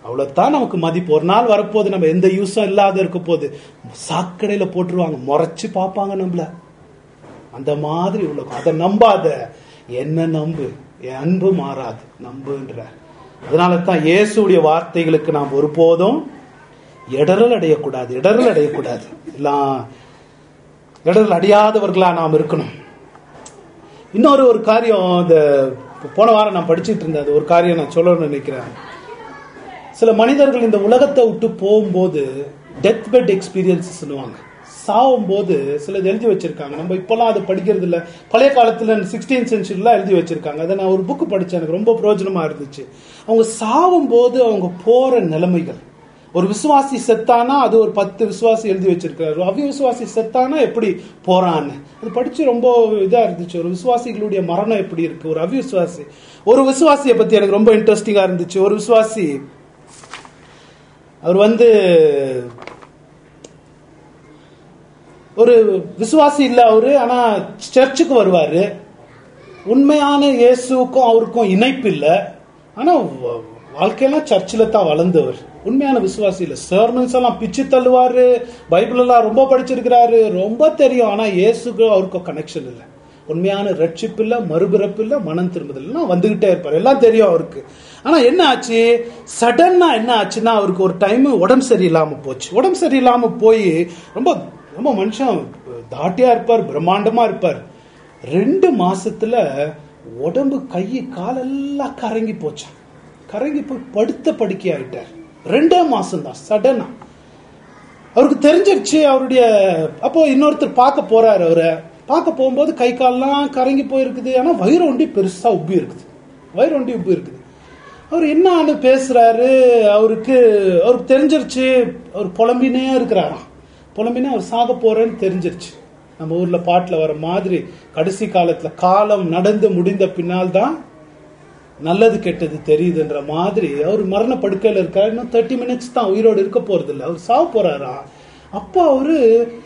அவ்வளவுதான் நமக்கு மதிப்பு ஒரு நாள் வரப்போகுது நம்ம எந்த யூஸும் இல்லாத இருக்க போகுது சாக்கடையில போட்டுருவாங்க முறைச்சு பார்ப்பாங்க நம்மள அந்த மாதிரி உலகம் அதை நம்பாத என்ன நம்பு என் அன்பு மாறாது நம்புன்ற அதனால தான் இயேசுடைய வார்த்தைகளுக்கு நாம் ஒருபோதும் இடரல் அடையக்கூடாது இடரல் அடையக்கூடாது எல்லாம் இடரல் அடையாதவர்களா நாம் இருக்கணும் இன்னொரு ஒரு காரியம் இந்த போன வாரம் நான் படிச்சிட்டு இருந்தேன் அது ஒரு காரியம் நான் சொல்லணும்னு நினைக்கிறேன் சில மனிதர்கள் இந்த உலகத்தை விட்டு போகும்போது டெத் பெட் எக்ஸ்பீரியன்ஸ் சொல்லுவாங்க சாவும் போது சிலது எழுதி வச்சிருக்காங்க நம்ம இப்பெல்லாம் அதை படிக்கிறது இல்ல பழைய காலத்துல சிக்ஸ்டீன் சென்ச்சுரிலாம் எழுதி வச்சிருக்காங்க அதை நான் ஒரு புக்கு படிச்சேன் எனக்கு ரொம்ப பிரயோஜனமா இருந்துச்சு அவங்க சாவும் போது அவங்க போற நிலைமைகள் ஒரு விசுவாசி செத்தானா அது ஒரு பத்து விசுவாசி எழுதி வச்சிருக்காரு அவி விசுவாசி செத்தானா எப்படி போறான்னு அது படிச்சு ரொம்ப இதா இருந்துச்சு ஒரு விசுவாசிகளுடைய மரணம் எப்படி இருக்கு ஒரு அவி விசுவாசி ஒரு விசுவாசியை பத்தி எனக்கு ரொம்ப இன்ட்ரெஸ்டிங்கா இருந்துச்சு ஒரு விசுவாசி அவர் வந்து ஒரு விசுவாசி இல்ல அவரு ஆனா சர்ச்சுக்கு வருவாரு உண்மையான இயேசுக்கும் அவருக்கும் இணைப்பு இல்ல ஆனா வ- வாழ்க்கையெல்லாம் சர்ச்சில் தான் வளர்ந்தவர் உண்மையான விசுவாசி இல்ல சர்மன்ஸ் எல்லாம் பிச்சு தள்ளுவாரு பைபிள் எல்லாம் ரொம்ப படிச்சிருக்கிறாரு ரொம்ப தெரியும் ஆனா இயேசுக்கு அவருக்கும் கனெக்ஷன் இல்லை உண்மையான ரட்சிப்பு இல்ல மறுபிறப்பு இல்ல மனம் திரும்புதல் எல்லாம் வந்துகிட்டே இருப்பார் எல்லாம் தெரியும் அவருக்கு ஆனா என்ன ஆச்சு சடனா என்ன ஆச்சுன்னா அவருக்கு ஒரு டைம் உடம்பு சரியில்லாம போச்சு உடம்பு சரியில்லாம போய் ரொம்ப ரொம்ப மனுஷன் தாட்டியா இருப்பார் பிரம்மாண்டமா இருப்பார் ரெண்டு மாசத்துல உடம்பு கை காலெல்லாம் கரங்கி போச்சு கரங்கி போய் படுத்த படுக்கை ஆயிட்டார் ரெண்டே மாசம் தான் சடனா அவருக்கு தெரிஞ்சிருச்சு அவருடைய அப்போ இன்னொருத்தர் பார்க்க போறாரு அவரை பார்க்க போகும்போது கை கால்லாம் கரங்கி போயிருக்குது ஆனா வயிறு ஒண்டி பெருசா உப்பி இருக்குது வயிறு ஒண்டி உப்பி இருக்குது அவர் என்னன்னு பேசுறாரு அவருக்கு அவருக்கு தெரிஞ்சிருச்சு அவர் புலம்பினே இருக்கிறாராம் புலம்பினே அவர் சாக போறேன்னு தெரிஞ்சிருச்சு நம்ம ஊர்ல பாட்டுல வர மாதிரி கடைசி காலத்துல காலம் நடந்து முடிந்த பின்னால் தான் நல்லது கெட்டது தெரியுதுன்ற மாதிரி அவர் மரண படுக்கையில இருக்காரு இன்னும் தேர்ட்டி மினிட்ஸ் தான் உயிரோடு இருக்க போறது இல்லை அவர் சாவ போறாரா அப்போ அவரு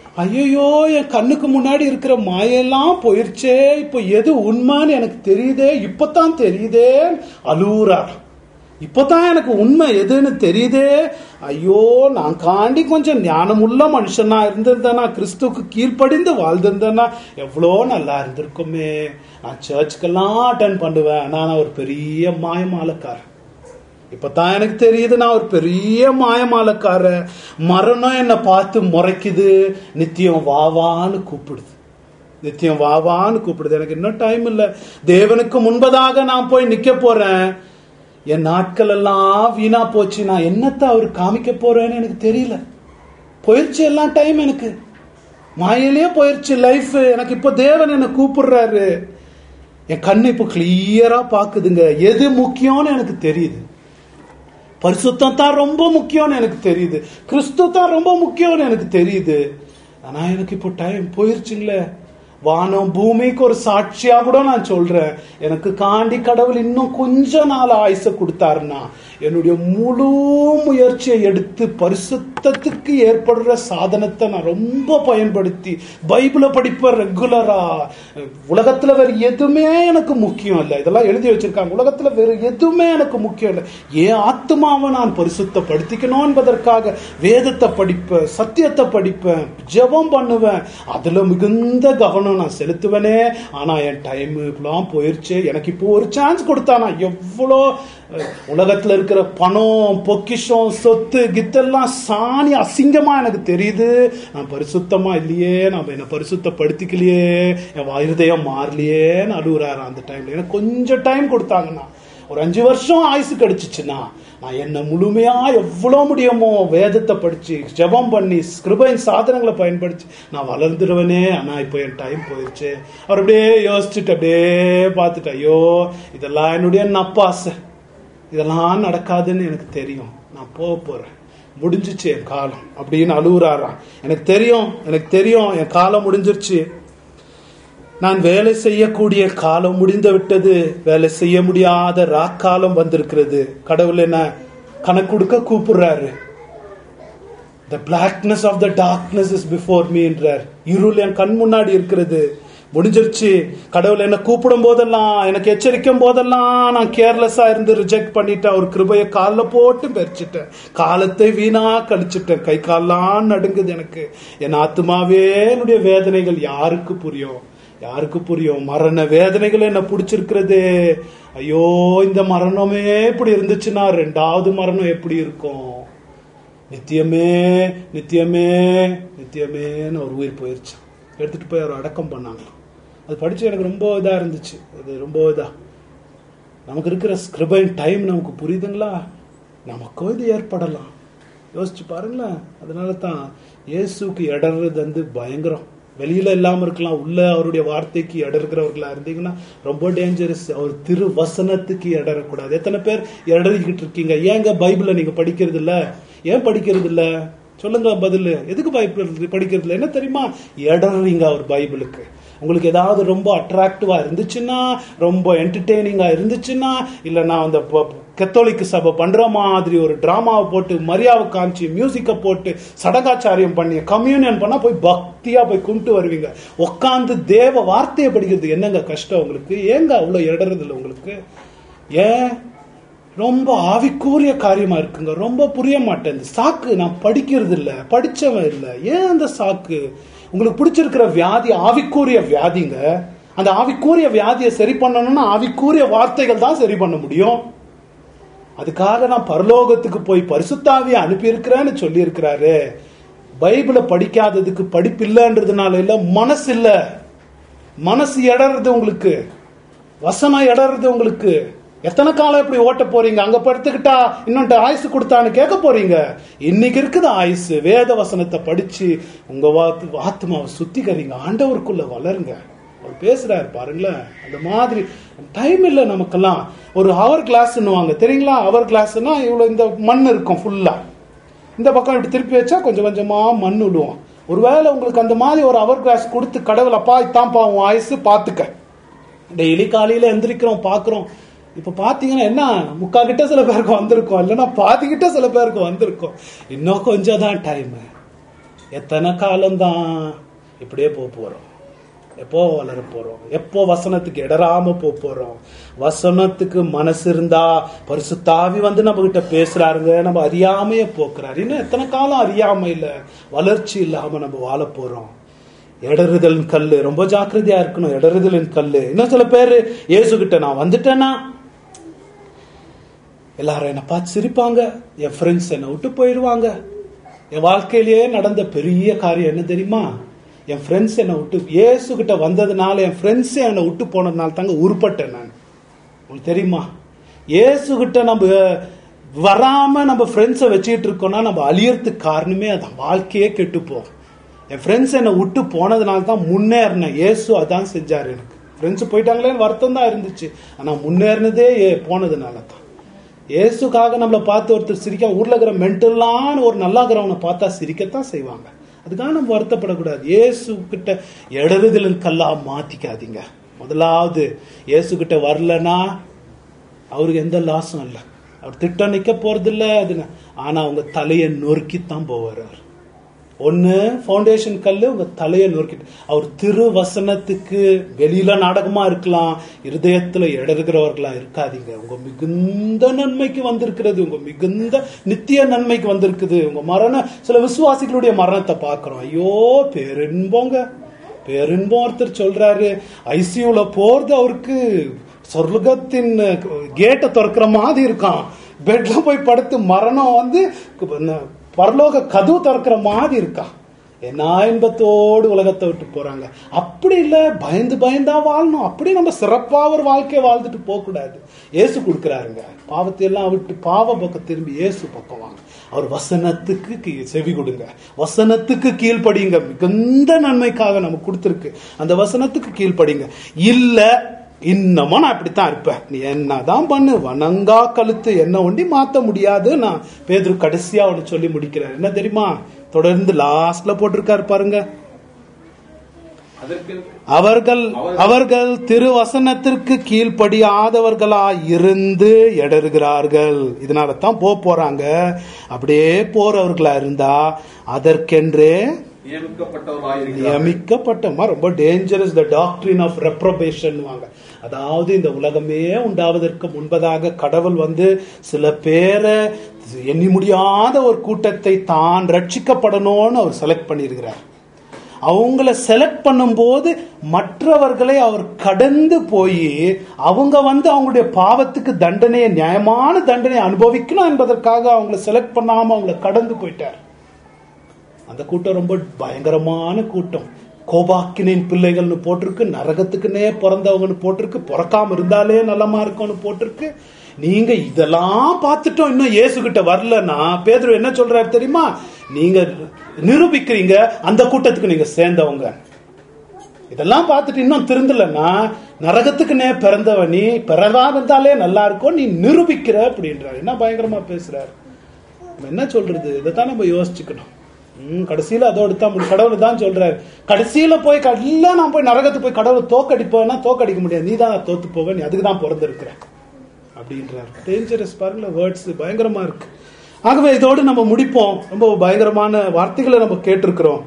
ஐயோ என் கண்ணுக்கு முன்னாடி இருக்கிற மாயெல்லாம் போயிருச்சே இப்போ எது உண்மைன்னு எனக்கு தெரியுதே இப்பதான் தெரியுதே அழுவுறார் இப்பதான் எனக்கு உண்மை எதுன்னு தெரியுதே ஐயோ நான் காண்டி கொஞ்சம் ஞானமுள்ள மனுஷனா இருந்திருந்தேனா கிறிஸ்துக்கு கீழ்ப்படிந்து வாழ்ந்திருந்தேனா எவ்வளோ நல்லா இருந்திருக்குமே நான் சர்ச்சுக்கெல்லாம் அட்டன் பண்ணுவேன் நான் ஒரு பெரிய மாயமாலக்காரன் இப்பதான் எனக்கு தெரியுது நான் ஒரு பெரிய மாயமாலக்கார மரணம் என்னை பார்த்து முறைக்குது நித்தியம் வாவான்னு கூப்பிடுது நித்தியம் வாவான்னு கூப்பிடுது எனக்கு இன்னும் டைம் இல்ல தேவனுக்கு முன்பதாக நான் போய் நிக்க போறேன் என் நாட்கள் எல்லாம் வீணா போச்சு நான் என்னத்தை அவர் காமிக்க போறேன்னு எனக்கு தெரியல போயிருச்சு எல்லாம் டைம் எனக்கு மாயிலே போயிருச்சு லைஃப் எனக்கு இப்போ தேவன் என்ன கூப்பிடுறாரு என் கண்ணு இப்போ கிளியரா பாக்குதுங்க எது முக்கியம்னு எனக்கு தெரியுது பரிசுத்தம் தான் ரொம்ப முக்கியம்னு எனக்கு தெரியுது கிறிஸ்து தான் ரொம்ப முக்கியம்னு எனக்கு தெரியுது ஆனா எனக்கு இப்போ டைம் போயிருச்சுங்களே வானம் பூமிக்கு ஒரு சாட்சியா கூட நான் சொல்றேன் எனக்கு காண்டி கடவுள் இன்னும் கொஞ்ச நாள் ஆயுச கொடுத்தாருன்னா என்னுடைய முழு முயற்சியை எடுத்து பரிசுத்தத்துக்கு ஏற்படுற சாதனத்தை நான் ரொம்ப பயன்படுத்தி பைபிளை படிப்பேன் ரெகுலரா உலகத்துல வேற எதுவுமே எனக்கு முக்கியம் இல்லை இதெல்லாம் எழுதி வச்சிருக்காங்க உலகத்துல வேற எதுவுமே எனக்கு முக்கியம் இல்லை என் ஆத்மாவை நான் பரிசுத்தப்படுத்திக்கணும் என்பதற்காக வேதத்தை படிப்பேன் சத்தியத்தை படிப்பேன் ஜெபம் பண்ணுவேன் அதுல மிகுந்த கவனம் நான் செலுத்துவேனே ஆனா என் டைம் இப்பெல்லாம் போயிருச்சு எனக்கு இப்போ ஒரு சான்ஸ் கொடுத்தானா எவ்வளோ அஹ், உலகத்துல இருக்கிற பணம் பொக்கிஷம் சொத்து கித்தெல்லாம் சாணி அசிங்கமா எனக்கு தெரியுது நான் பரிசுத்தமா இல்லையே நான் என்ன பரிசுத்தப்படுத்திக்கலையே என் இருதயம் மாறலையேன்னு அழுகுறாரு அந்த டைம்ல எனக்கு கொஞ்சம் டைம் கொடுத்தாங்கண்ணா ஒரு அஞ்சு வருஷம் ஆயுசு கிடைச்சிச்சுன்னா நான் என்ன முழுமையா எவ்வளவு முடியுமோ வேதத்தை படிச்சு ஜெபம் பண்ணி கிருபையின் சாதனங்களை பயன்படுத்தி நான் வளர்ந்துருவேனே ஆனா இப்போ என் டைம் போயிருச்சு அவர் அப்படியே யோசிச்சுட்டு அப்படியே பார்த்துட்டு ஐயோ இதெல்லாம் என்னுடைய நப்பாசை இதெல்லாம் நடக்காதுன்னு எனக்கு தெரியும் நான் போக போறேன் முடிஞ்சிச்சு என் காலம் அப்படின்னு அழுகுறாராம் எனக்கு தெரியும் எனக்கு தெரியும் என் காலம் முடிஞ்சிருச்சு நான் வேலை செய்யக்கூடிய காலம் முடிந்து விட்டது வேலை செய்ய முடியாத ராக்காலம் வந்திருக்கிறது கடவுள் என்ன கணக்கு கொடுக்க கூப்பிடுறாரு the blackness of the darkness is before me என்றார் இருள் என் கண் முன்னாடி இருக்கிறது முடிஞ்சிருச்சு கடவுள் என்ன கூப்பிடும் போதெல்லாம் எனக்கு எச்சரிக்கும் போதெல்லாம் நான் கேர்லெஸ்ஸா இருந்து ரிஜெக்ட் பண்ணிட்டேன் அவர் கிருபையை காலில் போட்டு பெரிச்சிட்டேன் காலத்தை வீணா கழிச்சிட்டேன் கை கால்லாம் நடுங்குது எனக்கு என் ஆத்மாவே என்னுடைய வேதனைகள் யாருக்கு புரியும் யாருக்கு புரியும் மரண வேதனைகள் என்ன பிடிச்சிருக்கிறது ஐயோ இந்த மரணமே இப்படி இருந்துச்சுன்னா ரெண்டாவது மரணம் எப்படி இருக்கும் நித்தியமே நித்தியமே நித்தியமேன்னு ஒரு உயிர் போயிருச்சு எடுத்துட்டு போய் அவர் அடக்கம் பண்ணாங்க அது படிச்சு எனக்கு ரொம்ப இதா இருந்துச்சு அது ரொம்ப இதா நமக்கு இருக்கிற ஸ்கிரிபைன் டைம் நமக்கு புரியுதுங்களா நமக்கும் இது ஏற்படலாம் யோசிச்சு பாருங்களேன் அதனால தான் இயேசுக்கு இடறது வந்து பயங்கரம் வெளியில இல்லாம இருக்கலாம் உள்ள அவருடைய வார்த்தைக்கு இடறுகிறவர்களா இருந்தீங்கன்னா ரொம்ப டேஞ்சரஸ் அவர் திரு வசனத்துக்கு இடறக்கூடாது எத்தனை பேர் இடறிக்கிட்டு இருக்கீங்க ஏங்க பைபிளை நீங்க படிக்கிறது இல்ல ஏன் படிக்கிறது இல்ல சொல்லுங்க பதில் எதுக்கு பைபிள் படிக்கிறது இல்ல என்ன தெரியுமா இடறீங்க அவர் பைபிளுக்கு உங்களுக்கு ஏதாவது ரொம்ப அட்ராக்டிவா இருந்துச்சுன்னா ரொம்ப என்டர்டெய்னிங்கா இருந்துச்சுன்னா இல்ல நான் அந்த கத்தோலிக்கு சபை பண்ற மாதிரி ஒரு டிராமாவை போட்டு மரியாதை காமிச்சு மியூசிக்கை போட்டு சடகாச்சாரியம் பண்ணி கம்யூனியன் பண்ணா போய் பக்தியா போய் கும்பிட்டு வருவீங்க உட்காந்து தேவ வார்த்தையை படிக்கிறது என்னங்க கஷ்டம் உங்களுக்கு ஏங்க அவ்வளவு இடறது இல்லை உங்களுக்கு ஏன் ரொம்ப ஆவிக்கூறிய காரியமா இருக்குங்க ரொம்ப புரிய மாட்டேன் சாக்கு நான் படிக்கிறது இல்ல படிச்சவன் இல்ல ஏன் அந்த சாக்கு உங்களுக்கு பிடிச்சிருக்கிற வியாதி ஆவிக்கூறிய வியாதிங்க அந்த ஆவிக்கூறிய வியாதியை சரி பண்ணணும்னா ஆவிக்கூறிய வார்த்தைகள் தான் சரி பண்ண முடியும் அதுக்காக நான் பரலோகத்துக்கு போய் பரிசுத்தாவியை அனுப்பியிருக்கிறேன்னு சொல்லி இருக்கிறாரு பைபிளை படிக்காததுக்கு படிப்பு இல்லைன்றதுனால இல்ல மனசு இல்ல மனசு இடறது உங்களுக்கு வசனம் இடறது உங்களுக்கு எத்தனை காலம் இப்படி ஓட்ட போறீங்க அங்க படுத்துக்கிட்டா இன்னொன்று ஆயுசு கொடுத்தான்னு கேட்க போறீங்க இன்னைக்கு இருக்குது ஆயுசு வேத வசனத்தை படிச்சு உங்க வாத்து ஆத்மாவை சுத்திகரிங்க ஆண்டவருக்குள்ள வளருங்க அவர் பேசுறாரு பாருங்களேன் அந்த மாதிரி டைம் இல்லை நமக்கெல்லாம் ஒரு ஹவர் கிளாஸ்ன்னுவாங்க தெரியுங்களா ஹவர் கிளாஸ்னா இவ்வளவு இந்த மண் இருக்கும் ஃபுல்லா இந்த பக்கம் இப்படி திருப்பி வச்சா கொஞ்சம் கொஞ்சமா மண் விடுவோம் ஒருவேளை உங்களுக்கு அந்த மாதிரி ஒரு ஹவர் கிளாஸ் கொடுத்து கடவுள் அப்பா இத்தான்ப்பா உன் ஆயுசு பார்த்துக்க டெய்லி காலையில எந்திரிக்கிறோம் பார்க்குறோம் இப்ப பாத்தீங்கன்னா என்ன முக்கா கிட்ட சில பேருக்கு வந்திருக்கோம் இல்லைன்னா பாதி கிட்ட சில பேருக்கு வந்திருக்கோம் இன்னும் கொஞ்சம் தான் டைம் எத்தனை காலம்தான் இப்படியே போக போறோம் எப்போ வளர போறோம் எப்போ வசனத்துக்கு இடராம போக போறோம் வசனத்துக்கு மனசு இருந்தா பரிசுத்தாவி வந்து நம்ம கிட்ட பேசுறாருங்க நம்ம அறியாமையே போக்குறாரு இன்னும் எத்தனை காலம் அறியாம இல்ல வளர்ச்சி இல்லாம நம்ம வாழ போறோம் இடறுதலின் கல்லு ரொம்ப ஜாக்கிரதையா இருக்கணும் இடறுதலின் கல்லு இன்னும் சில பேர் இயேசு கிட்ட நான் வந்துட்டேன்னா எல்லாரும் என்னை பார்த்து சிரிப்பாங்க என் ஃப்ரெண்ட்ஸ் என்னை விட்டு போயிடுவாங்க என் வாழ்க்கையிலேயே நடந்த பெரிய காரியம் என்ன தெரியுமா என் ஃப்ரெண்ட்ஸ் என்னை விட்டு இயேசு கிட்ட வந்ததுனால என் ஃப்ரெண்ட்ஸ் என்னை விட்டு போனதுனால தாங்க உருப்பட்டேன் நான் உங்களுக்கு தெரியுமா இயேசு கிட்ட நம்ம வராம நம்ம ஃப்ரெண்ட்ஸை வச்சுக்கிட்டு இருக்கோம்னா நம்ம அழியறதுக்கு காரணமே அதான் வாழ்க்கையே கெட்டு போகும் என் ஃப்ரெண்ட்ஸ் என்னை விட்டு போனதுனால தான் முன்னேறினேன் இயேசு அதான் செஞ்சார் எனக்கு ஃப்ரெண்ட்ஸ் போயிட்டாங்களேன்னு வருத்தம் தான் இருந்துச்சு ஆனா முன்னேறினதே ஏ- போனதுனால தான் இயேசுக்காக நம்மளை பார்த்து ஒருத்தர் சிரிக்க ஊர்ல இருக்கிற மென்டலான ஒரு நல்லாகிறவனை பார்த்தா சிரிக்கத்தான் செய்வாங்க அதுக்காக நம்ம வருத்தப்படக்கூடாது இயேசு கிட்ட இடறுதலின் கல்லா மாத்திக்காதீங்க முதலாவது இயேசு கிட்ட வரலனா அவருக்கு எந்த லாஸும் இல்லை அவர் திட்டம் நிக்க போறது இல்ல அதுன்னு ஆனா அவங்க தலையை நொறுக்கித்தான் போவார் அவர் ஒண்ணு ஃபவுண்டேஷன் கல்லு உங்க தலையை நொறுக்கிட்டு அவர் திரு வசனத்துக்கு வெளியில நாடகமா இருக்கலாம் இருதயத்துல இடறுகிறவர்களா இருக்காதீங்க உங்க மிகுந்த நன்மைக்கு வந்திருக்கிறது உங்க மிகுந்த நித்திய நன்மைக்கு வந்திருக்குது உங்க மரண சில விசுவாசிகளுடைய மரணத்தை பார்க்கிறோம் ஐயோ பேரின்போங்க பேரின்பம் ஒருத்தர் சொல்றாரு ஐசியூல போறது அவருக்கு சொர்க்கத்தின் கேட்டை திறக்கிற மாதிரி இருக்கான் பெட்ல போய் படுத்து மரணம் வந்து பரலோக கதவு திறக்கிற மாதிரி இருக்கான் என்ன இன்பத்தோடு உலகத்தை விட்டு போறாங்க அப்படி இல்ல பயந்து பயந்தா வாழணும் அப்படி நம்ம சிறப்பா ஒரு வாழ்க்கையை வாழ்ந்துட்டு போக கூடாது இயேசு கொடுக்குறாருங்க பாவத்தை எல்லாம் விட்டு பாவ பக்கம் திரும்பி இயேசு பக்கம் வாங்க அவர் வசனத்துக்கு கீ- செவி கொடுங்க வசனத்துக்கு கீழ்ப்படிங்க மிகுந்த நன்மைக்காக நமக்கு கொடுத்துருக்கு அந்த வசனத்துக்கு கீழ்ப்படிங்க இல்ல இன்னமும் நான் இப்படித்தான் இருப்பேன் நீ என்னதான் பண்ணு வணங்கா கழுத்து என்ன ஒண்டி மாத்த முடியாது நான் பேதுரு கடைசியா ஒண்ணு சொல்லி முடிக்கிறார் என்ன தெரியுமா தொடர்ந்து லாஸ்ட்ல போட்டிருக்காரு பாருங்க அதற்கு அவர்கள் அவர்கள் திருவசனத்திற்கு கீழ்ப்படியாதவர்களா இருந்து இடறுகிறார்கள் இதனால தான் போக போறாங்க அப்படியே போறவர்களா இருந்தா அதற்கென்றே நியமிக்கப்பட்டவர்களாக இருக்கிறார்கள் நியமிக்கப்பட்டமா ரொம்ப டேஞ்சரஸ் த டாக்டரின் ஆஃப் ரெப்ரபேஷன் வாங்க அதாவது இந்த உலகமே உண்டாவதற்கு முன்பதாக கடவுள் வந்து சில பேரை எண்ணி முடியாத ஒரு கூட்டத்தை தான் ரட்சிக்கப்படணும்னு அவர் செலக்ட் பண்ணியிருக்கிறார் அவங்கள செலக்ட் பண்ணும்போது மற்றவர்களை அவர் கடந்து போய் அவங்க வந்து அவங்களுடைய பாவத்துக்கு தண்டனையை நியாயமான தண்டனையை அனுபவிக்கணும் என்பதற்காக அவங்கள செலக்ட் பண்ணாம அவங்கள கடந்து போயிட்டார் அந்த கூட்டம் ரொம்ப பயங்கரமான கூட்டம் கோபாக்கினின் பிள்ளைகள்னு போட்டிருக்கு நரகத்துக்குன்னே பிறந்தவங்கன்னு போட்டிருக்கு பிறக்காம இருந்தாலே நல்லமா இருக்கும்னு போட்டிருக்கு நீங்க இதெல்லாம் பார்த்துட்டோம் இன்னும் இயேசு கிட்ட வரலன்னா பேதுரு என்ன சொல்றாரு தெரியுமா நீங்க நிரூபிக்கிறீங்க அந்த கூட்டத்துக்கு நீங்க சேர்ந்தவங்க இதெல்லாம் பார்த்துட்டு இன்னும் திருந்தலன்னா நரகத்துக்குன்னே பிறந்தவ நீ பிறவா இருந்தாலே நல்லா இருக்கும் நீ நிரூபிக்கிற அப்படின்றாரு என்ன பயங்கரமா பேசுறாரு நம்ம என்ன சொல்றது இதைத்தான் நம்ம யோசிச்சுக்கணும் ம், கடைசியில அதோடு தான் முடி- கடவுள் தான் சொல்றாரு கடைசியில போய் க- இல்ல நான் போய் நரகத்துக்கு போய் கடவுளை தோக்கடிப்பேன்னா தோக்கடிக்க முடியாது நீ தான் தோத்து போவ நீ அதுக்கு தான் பிறந்திருக்கிற அப்படின்றாரு டேஞ்சரஸ் பாருங்க வேர்ட்ஸ் பயங்கரமா இருக்கு ஆகவே இதோடு நம்ம முடிப்போம் ரொம்ப பயங்கரமான வார்த்தைகளை நம்ம கேட்டிருக்கிறோம்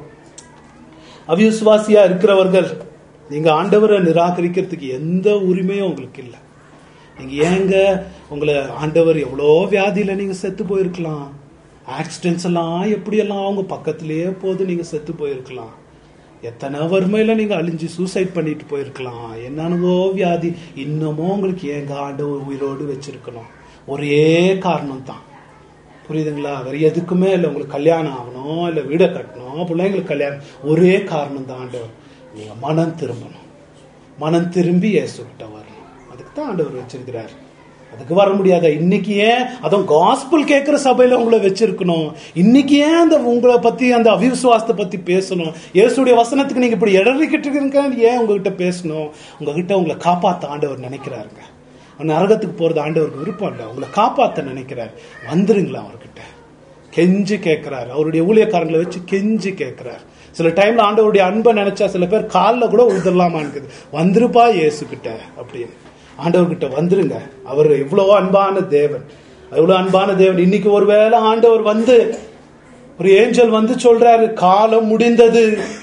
அவிசுவாசியா இருக்கிறவர்கள் நீங்க ஆண்டவரை நிராகரிக்கிறதுக்கு எந்த உரிமையும் உங்களுக்கு இல்லை நீங்க ஏங்க உங்களை ஆண்டவர் எவ்வளோ வியாதியில நீங்க செத்து போயிருக்கலாம் ஆக்சிடென்ட்ஸ் எல்லாம் எப்படியெல்லாம் அவங்க பக்கத்திலேயே போது நீங்க செத்து போயிருக்கலாம் எத்தனை வறுமையில நீங்க அழிஞ்சு சூசைட் பண்ணிட்டு போயிருக்கலாம் என்னென்னவோ வியாதி இன்னமும் உங்களுக்கு ஏங்க ஆண்டவர் உயிரோடு வச்சிருக்கணும் ஒரே காரணம் தான் புரியுதுங்களா வேற எதுக்குமே இல்லை உங்களுக்கு கல்யாணம் ஆகணும் இல்லை வீடை கட்டணும் பிள்ளைங்களுக்கு கல்யாணம் ஒரே காரணம் தான் ஆண்டவர் நீங்க மனம் திரும்பணும் மனம் திரும்பி இயேசுகிட்ட வரணும் அதுக்கு தான் ஆண்டவர் வச்சிருக்கிறார் அதுக்கு வர முடியாத இன்னைக்கு ஏன் அதுவும் காஸ்பிள் கேட்கிற சபையில உங்களை வச்சிருக்கணும் இன்னைக்கு ஏன் அந்த உங்களை பத்தி அந்த அவிசுவாசத்தை பத்தி பேசணும் இயேசுடைய வசனத்துக்கு நீங்க இப்படி இடறிக்கிட்டு இருக்கீங்க ஏன் உங்ககிட்ட பேசணும் உங்ககிட்ட உங்களை காப்பாத்த ஆண்டவர் நினைக்கிறாருங்க நரகத்துக்கு போறது ஆண்டவருக்கு விருப்பம் இல்லை உங்களை காப்பாத்த நினைக்கிறார் வந்துருங்களா அவர்கிட்ட கெஞ்சி கேட்கிறார் அவருடைய ஊழியக்காரங்களை வச்சு கெஞ்சி கேட்கிறார் சில டைம்ல ஆண்டவருடைய அன்பை நினைச்சா சில பேர் காலில் கூட உதரலாமா இருக்குது வந்துருப்பா இயேசு கிட்ட அப்படின்னு ஆண்டவர்கிட்ட வந்துருங்க அவர் இவ்வளவு அன்பான தேவன் எவ்வளவு அன்பான தேவன் இன்னைக்கு ஒருவேளை ஆண்டவர் வந்து ஒரு ஏஞ்சல் வந்து சொல்றாரு காலம் முடிந்தது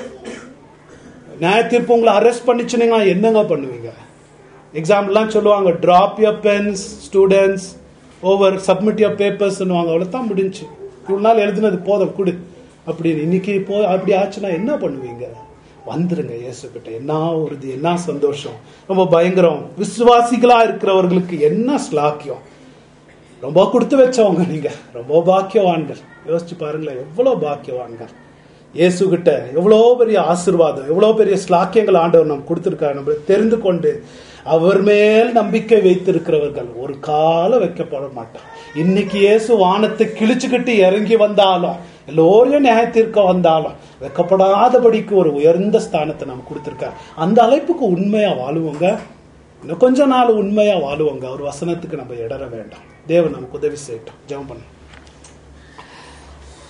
நியாய தீர்ப்பு உங்களை அரெஸ்ட் பண்ணிச்சுனீங்க என்னங்க பண்ணுவீங்க எக்ஸாம்பிள்லாம் சொல்லுவாங்க drop your pens students over submit your பேப்பர்ஸ்னுவாங்க அவ்வளோதான் முடிஞ்சு இவ்வளோ நாள் எழுதுனது போதும் கொடு அப்படின்னு இன்னைக்கு போ அப்படி ஆச்சுன்னா என்ன பண்ணுவீங்க வந்துருங்க இயேசு கிட்ட என்ன உறுதி என்ன சந்தோஷம் ரொம்ப பயங்கரம் விசுவாசிகளா இருக்கிறவர்களுக்கு என்ன ஸ்லாக்கியம் ரொம்ப கொடுத்து வச்சவங்க நீங்க ரொம்ப பாக்கியவான்கள் யோசிச்சு பாருங்களேன் எவ்வளவு பாக்கியவான்கள் இயேசு கிட்ட எவ்வளோ பெரிய ஆசீர்வாதம் எவ்வளோ பெரிய ஸ்லாக்கியங்கள் ஆண்டவர் நம்ம கொடுத்துருக்காரு நம்ம தெரிந்து கொண்டு அவர் மேல் நம்பிக்கை வைத்திருக்கிறவர்கள் ஒரு காலம் வைக்கப்பட மாட்டான் இன்னைக்கு இயேசு வானத்தை கிழிச்சுக்கிட்டு இறங்கி வந்தாலும் எல்லோரையும் நியாயத்திற்க வந்தாலும் வைக்கப்படாதபடிக்கு ஒரு உயர்ந்த ஸ்தானத்தை நம்ம கொடுத்துருக்காரு அந்த அழைப்புக்கு உண்மையா வாழுவோங்க இன்னும் கொஞ்ச நாள் உண்மையா வாழுவோங்க அவர் வசனத்துக்கு நம்ம இடற வேண்டாம் தேவன் நமக்கு உதவி செய்யட்டும் ஜெபம் பண்ணும்